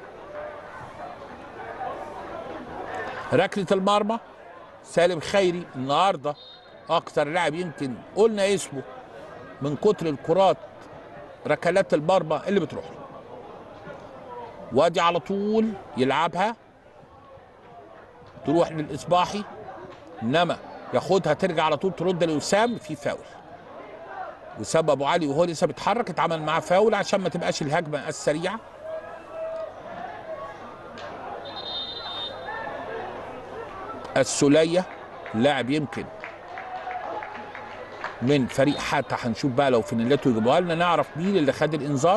ركله المرمى سالم خيري النهارده اكتر لاعب يمكن قلنا اسمه من كتر الكرات ركلات المرمى اللي بتروح له وادي على طول يلعبها تروح للاصباحي انما ياخدها ترجع على طول ترد لوسام في فاول وسام ابو علي وهو لسه بيتحرك اتعمل معاه فاول عشان ما تبقاش الهجمه السريعه السوليه لاعب يمكن من فريق حتى هنشوف بقى لو فانيلته يجيبوها لنا نعرف مين اللي خد الانذار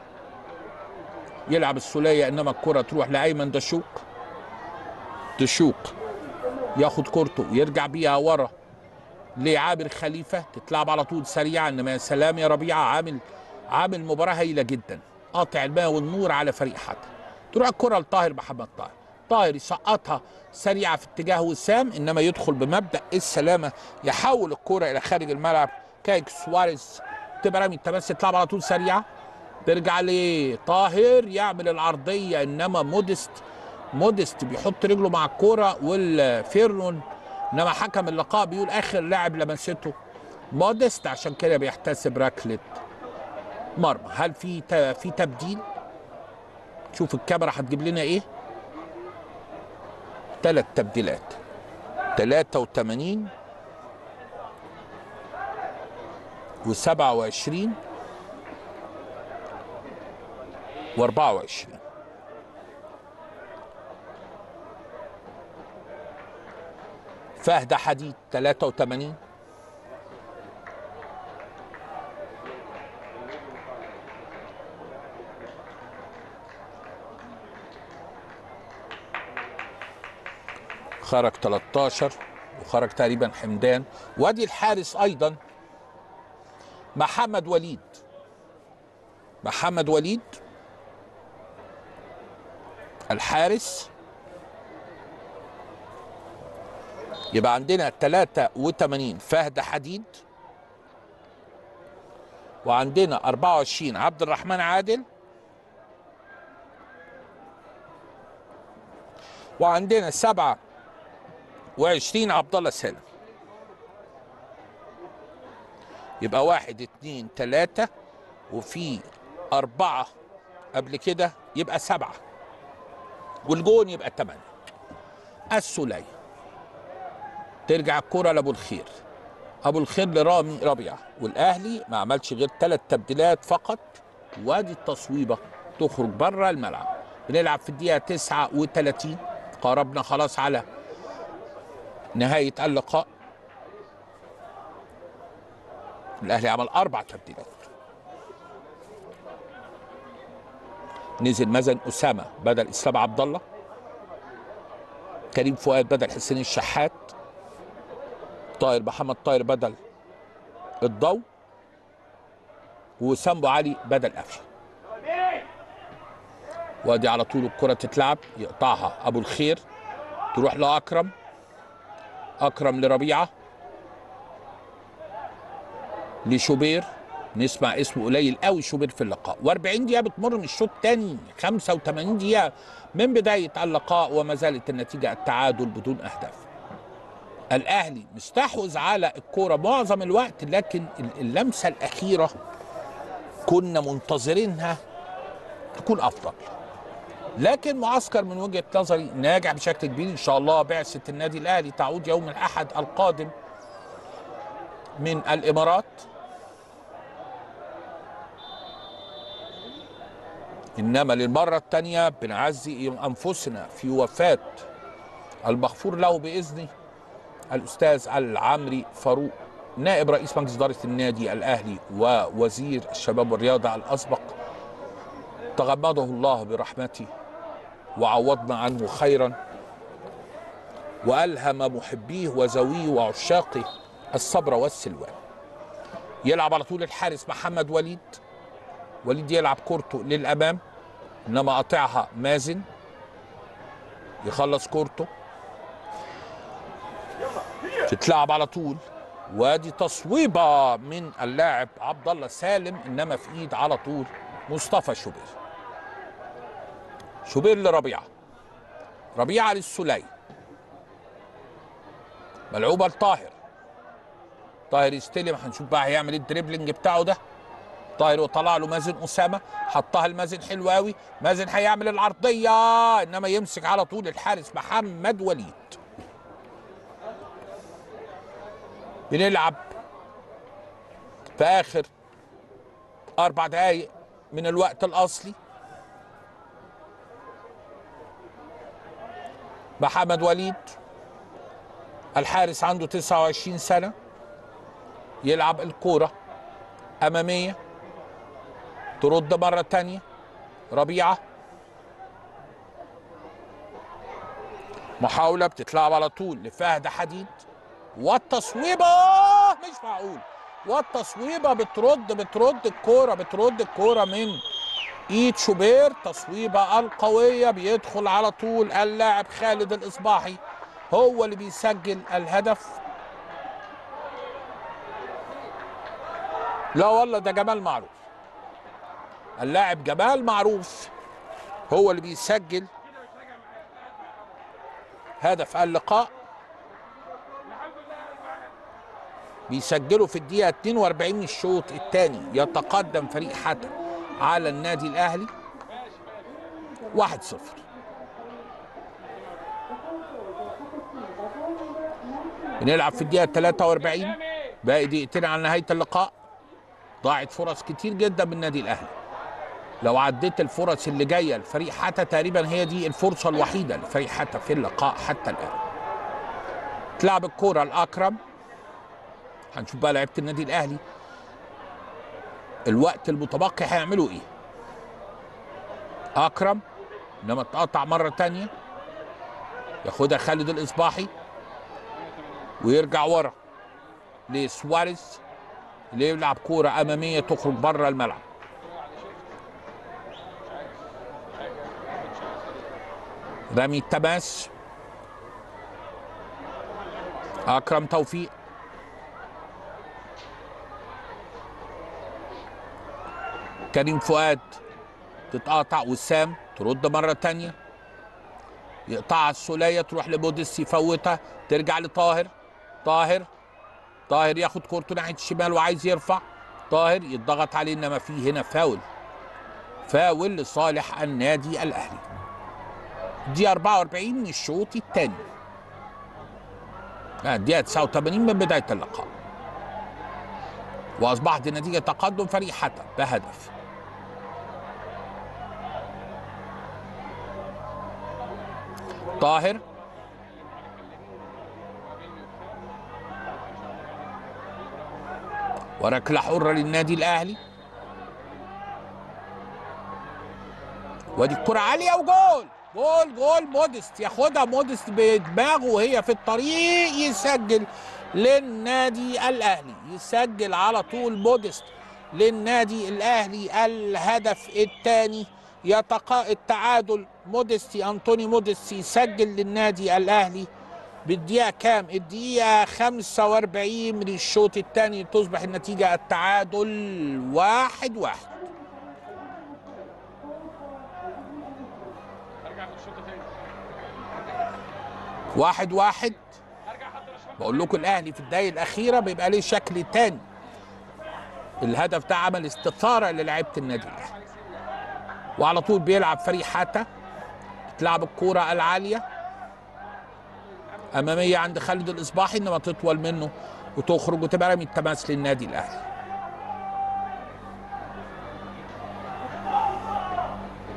يلعب السوليه انما الكره تروح لايمن دشوق دشوق ياخد كورته ويرجع بيها ورا لعامر خليفه تتلعب على طول سريعا انما يا سلام يا ربيعه عامل عامل مباراه هايله جدا قاطع الماء والنور على فريق حتى تروح الكره لطاهر محمد طاهر طاهر يسقطها سريعه في اتجاه وسام انما يدخل بمبدا السلامه يحول الكره الى خارج الملعب كايك سواريز تبقى رامي التماس تلعب على طول سريعه ترجع لطاهر يعمل العرضيه انما مودست مودست بيحط رجله مع الكوره والفيرنون انما حكم اللقاء بيقول اخر لاعب لمسته مودست عشان كده بيحتسب ركله مرمى هل في ت- في تبديل شوف الكاميرا هتجيب لنا ايه ثلاث تبديلات 83 و27 و24 فهد حديد 83 خرج 13 وخرج تقريبا حمدان وادي الحارس ايضا محمد وليد محمد وليد الحارس يبقى عندنا 83 فهد حديد وعندنا 24 عبد الرحمن عادل وعندنا 27 عبد الله سالم يبقى واحد اتنين تلاتة وفي أربعة قبل كده يبقى سبعة والجون يبقى تمانية السولية ترجع الكرة لأبو الخير أبو الخير لرامي ربيعة والأهلي ما عملش غير ثلاث تبديلات فقط وادي التصويبة تخرج بره الملعب بنلعب في الدقيقة 39 قربنا خلاص على نهاية اللقاء الأهلي عمل أربع تبديلات نزل مازن أسامة بدل إسلام عبد الله كريم فؤاد بدل حسين الشحات طاهر محمد طاهر بدل الضو ووسام ابو علي بدل قفشه وادي على طول الكره تتلعب يقطعها ابو الخير تروح لاكرم اكرم لربيعه لشوبير نسمع اسمه قليل قوي شوبير في اللقاء و40 دقيقه بتمر من الشوط الثاني 85 دقيقه من بدايه اللقاء وما زالت النتيجه التعادل بدون اهداف الاهلي مستحوذ على الكوره معظم الوقت لكن اللمسه الاخيره كنا منتظرينها تكون افضل لكن معسكر من وجهه نظري ناجح بشكل كبير ان شاء الله بعثه النادي الاهلي تعود يوم الاحد القادم من الامارات انما للمره الثانيه بنعزي انفسنا في وفاه المغفور له باذنه الاستاذ العمري فاروق نائب رئيس مجلس اداره النادي الاهلي ووزير الشباب والرياضه الاسبق تغمده الله برحمته وعوضنا عنه خيرا والهم محبيه وزويه وعشاقه الصبر والسلوان يلعب على طول الحارس محمد وليد وليد يلعب كورته للامام انما قاطعها مازن يخلص كورته تتلعب على طول وادي تصويبه من اللاعب عبد الله سالم انما في ايد على طول مصطفى شوبير شوبير لربيعه ربيعه للسلي ملعوبه لطاهر طاهر يستلم هنشوف بقى هيعمل ايه الدريبلينج بتاعه ده طاهر وطلع له مازن اسامه حطها لمازن حلو قوي مازن هيعمل العرضيه انما يمسك على طول الحارس محمد وليد بنلعب في اخر اربع دقايق من الوقت الاصلي محمد وليد الحارس عنده 29 سنه يلعب الكوره اماميه ترد مره تانية ربيعه محاوله بتتلعب على طول لفهد حديد والتصويبه مش معقول والتصويبه بترد بترد الكوره بترد الكوره من ايد شوبير تصويبه القويه بيدخل على طول اللاعب خالد الاصباحي هو اللي بيسجل الهدف لا والله ده جمال معروف اللاعب جمال معروف هو اللي بيسجل هدف اللقاء بيسجلوا في الدقيقة 42 من الشوط الثاني يتقدم فريق حتى على النادي الأهلي 1-0 بنلعب في الدقيقة 43 باقي دقيقتين على نهاية اللقاء ضاعت فرص كتير جدا من النادي الأهلي لو عديت الفرص اللي جاية لفريق حتى تقريبا هي دي الفرصة الوحيدة لفريق حتى في اللقاء حتى الآن تلعب الكورة الأكرم هنشوف بقى لعيبه النادي الاهلي الوقت المتبقي هيعملوا ايه اكرم انما اتقطع مره تانية ياخدها خالد الاصباحي ويرجع ورا لسواريز اللي يلعب كوره اماميه تخرج بره الملعب رمي التماس اكرم توفيق كريم فؤاد تتقاطع وسام ترد مرة تانية يقطعها السولية تروح لبودس يفوتها ترجع لطاهر طاهر طاهر ياخد كورته ناحية الشمال وعايز يرفع طاهر يتضغط عليه انما في هنا فاول فاول لصالح النادي الاهلي دي 44 من الشوط الثاني الدقيقة 89 من بداية اللقاء واصبحت النتيجة تقدم فريق حتى بهدف طاهر وركلة حرة للنادي الأهلي ودي الكرة عالية وجول جول جول مودست ياخدها مودست بدماغه وهي في الطريق يسجل للنادي الأهلي يسجل على طول مودست للنادي الأهلي الهدف الثاني يتقا التعادل مودستي أنطوني مودستي يسجل للنادي الأهلي بالدقيقة كام؟ الدقيقة 45 من الشوط الثاني تصبح النتيجة التعادل واحد واحد ارجع في الشوط تاني واحد واحد ارجع حتى الاشواط بقول لكم الاهلي في الدقايق الاخيره بيبقى ليه شكل تاني الهدف ده عمل استثاره للاعيبه النادي الاهلي وعلى طول بيلعب فريق حتى تلعب الكوره العاليه اماميه عند خالد الاصباحي انما تطول منه وتخرج وتبقى رمي التماس للنادي الاهلي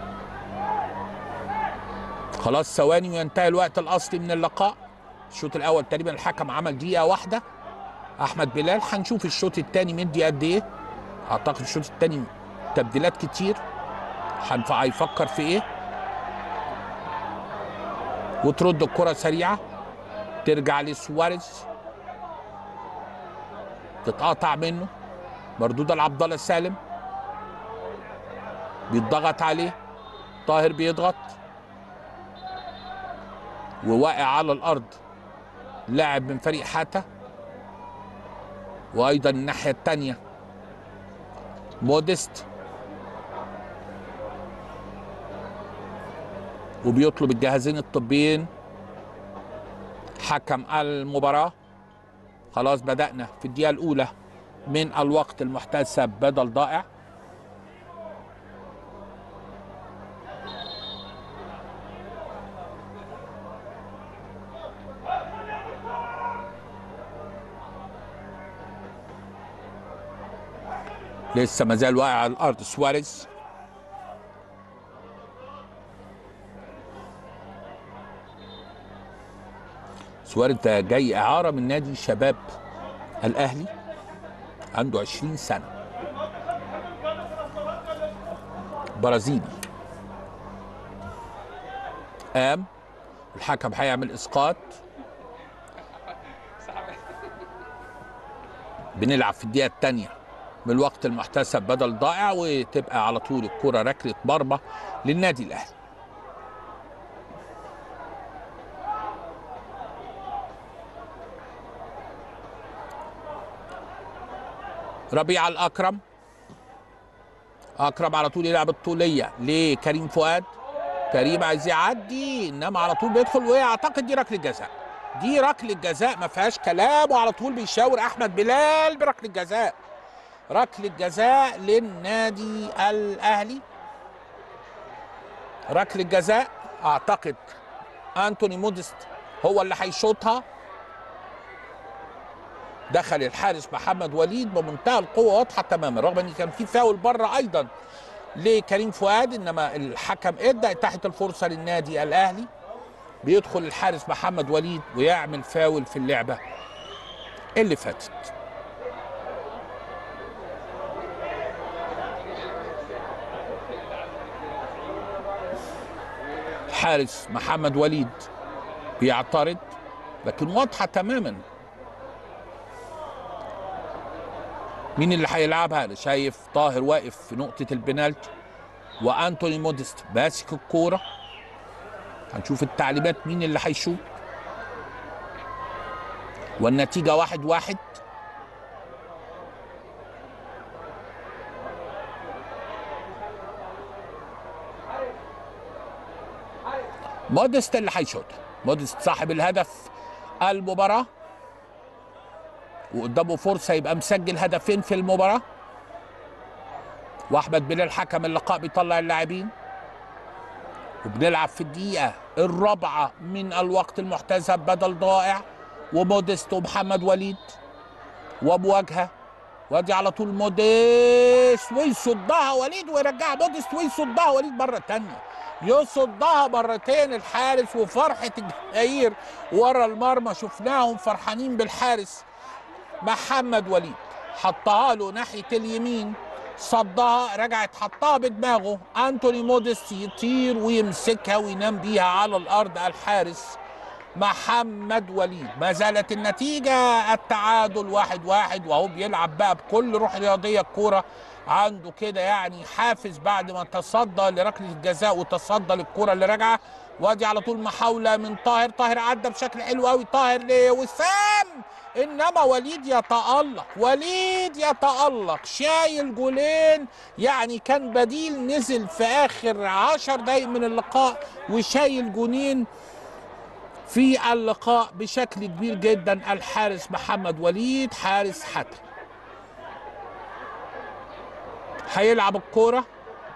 خلاص ثواني وينتهي الوقت الاصلي من اللقاء الشوط الاول تقريبا الحكم عمل دقيقه واحده احمد بلال هنشوف الشوط الثاني مدي قد ايه اعتقد الشوط الثاني تبديلات كتير هنف- هيفكر في ايه وترد الكره سريعه ترجع لسواريز تتقاطع منه مردوده لعبد الله سالم بيتضغط عليه طاهر بيضغط وواقع على الارض لاعب من فريق حاتا وايضا الناحيه الثانيه موديست وبيطلب الجهازين الطبيين حكم المباراه خلاص بدأنا في الدقيقة الأولى من الوقت المحتسب بدل ضائع لسه ما زال واقع على الأرض سواريز سواريز ده جاي إعارة من نادي شباب الأهلي عنده 20 سنة برازيلي قام الحكم هيعمل اسقاط بنلعب في الدقيقه الثانيه من الوقت المحتسب بدل ضائع وتبقى على طول الكره ركله مرمى للنادي الاهلي ربيع الاكرم اكرم على طول يلعب الطوليه لكريم فؤاد كريم عايز يعدي انما على طول بيدخل واعتقد دي ركله جزاء دي ركله جزاء ما فيهاش كلام وعلى طول بيشاور احمد بلال بركله جزاء ركله جزاء للنادي الاهلي ركله جزاء اعتقد انتوني مودست هو اللي هيشوطها دخل الحارس محمد وليد بمنتهى القوه واضحه تماما رغم ان كان في فاول بره ايضا لكريم فؤاد انما الحكم ادى اتاحه الفرصه للنادي الاهلي بيدخل الحارس محمد وليد ويعمل فاول في اللعبه اللي فاتت حارس محمد وليد بيعترض لكن واضحه تماما مين اللي هيلعبها انا شايف طاهر واقف في نقطه البنالتي وانتوني مودست ماسك الكوره هنشوف التعليمات مين اللي هيشوط والنتيجه واحد واحد مودست اللي هيشوط مودست صاحب الهدف المباراه وقدامه فرصه يبقى مسجل هدفين في المباراه واحمد بلال حكم اللقاء بيطلع اللاعبين وبنلعب في الدقيقه الرابعه من الوقت المحتسب بدل ضائع ومودست ومحمد وليد ومواجهه وادي على طول مودست ويصدها وليد ويرجعها مودست ويصدها وليد مره تانية يصدها مرتين الحارس وفرحه الجماهير ورا المرمى شفناهم فرحانين بالحارس محمد وليد حطها له ناحيه اليمين صدها رجعت حطها بدماغه انتوني موديس يطير ويمسكها وينام بيها على الارض الحارس محمد وليد ما زالت النتيجة التعادل واحد واحد وهو بيلعب بقى بكل روح رياضية الكورة عنده كده يعني حافز بعد ما تصدى لركلة الجزاء وتصدى للكرة اللي راجعة وادي على طول محاولة من طاهر طاهر عدى بشكل حلو قوي طاهر لوسام انما وليد يتألق وليد يتألق شايل جولين يعني كان بديل نزل في اخر عشر دقايق من اللقاء وشايل جونين في اللقاء بشكل كبير جدا الحارس محمد وليد حارس حتى هيلعب الكوره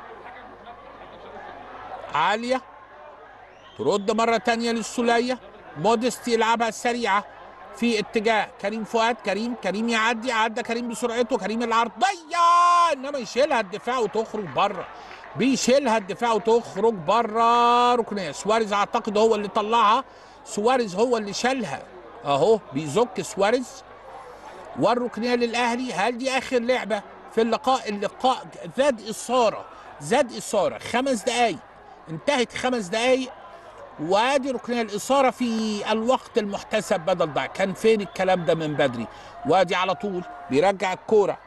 عاليه ترد مره تانية للسوليه مودست يلعبها سريعه في اتجاه كريم فؤاد كريم كريم يعدي عدى كريم بسرعته كريم العرضيه انما يشيلها الدفاع وتخرج بره بيشيلها الدفاع وتخرج بره ركنيه سواريز اعتقد هو اللي طلعها سواريز هو اللي شالها اهو بيزك سواريز والركنيه للاهلي هل دي اخر لعبه في اللقاء اللقاء زاد اثاره زاد اثاره خمس دقائق انتهت خمس دقائق وادي ركنيه الاثاره في الوقت المحتسب بدل ضاع كان فين الكلام ده من بدري وادي على طول بيرجع الكوره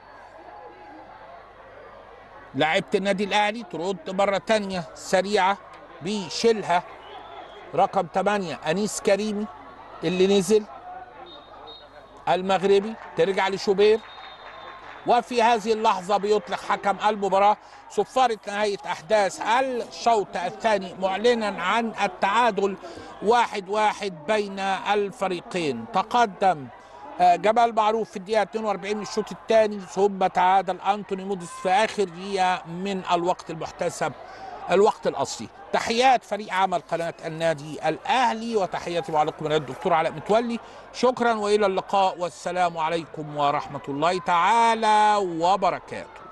لعيبه النادي الاهلي ترد مره تانية سريعه بيشيلها رقم 8 انيس كريمي اللي نزل المغربي ترجع لشوبير وفي هذه اللحظة بيطلق حكم المباراة صفارة نهاية أحداث الشوط الثاني معلنا عن التعادل واحد واحد بين الفريقين تقدم آه، جمال معروف في الدقيقة 42 من الشوط الثاني ثم تعادل أنتوني موديس في آخر دقيقة من الوقت المحتسب الوقت الأصلي تحيات فريق عمل قناة النادي الأهلي وتحياتي معلقكم من الدكتور علاء متولي شكرا وإلى اللقاء والسلام عليكم ورحمة الله تعالى وبركاته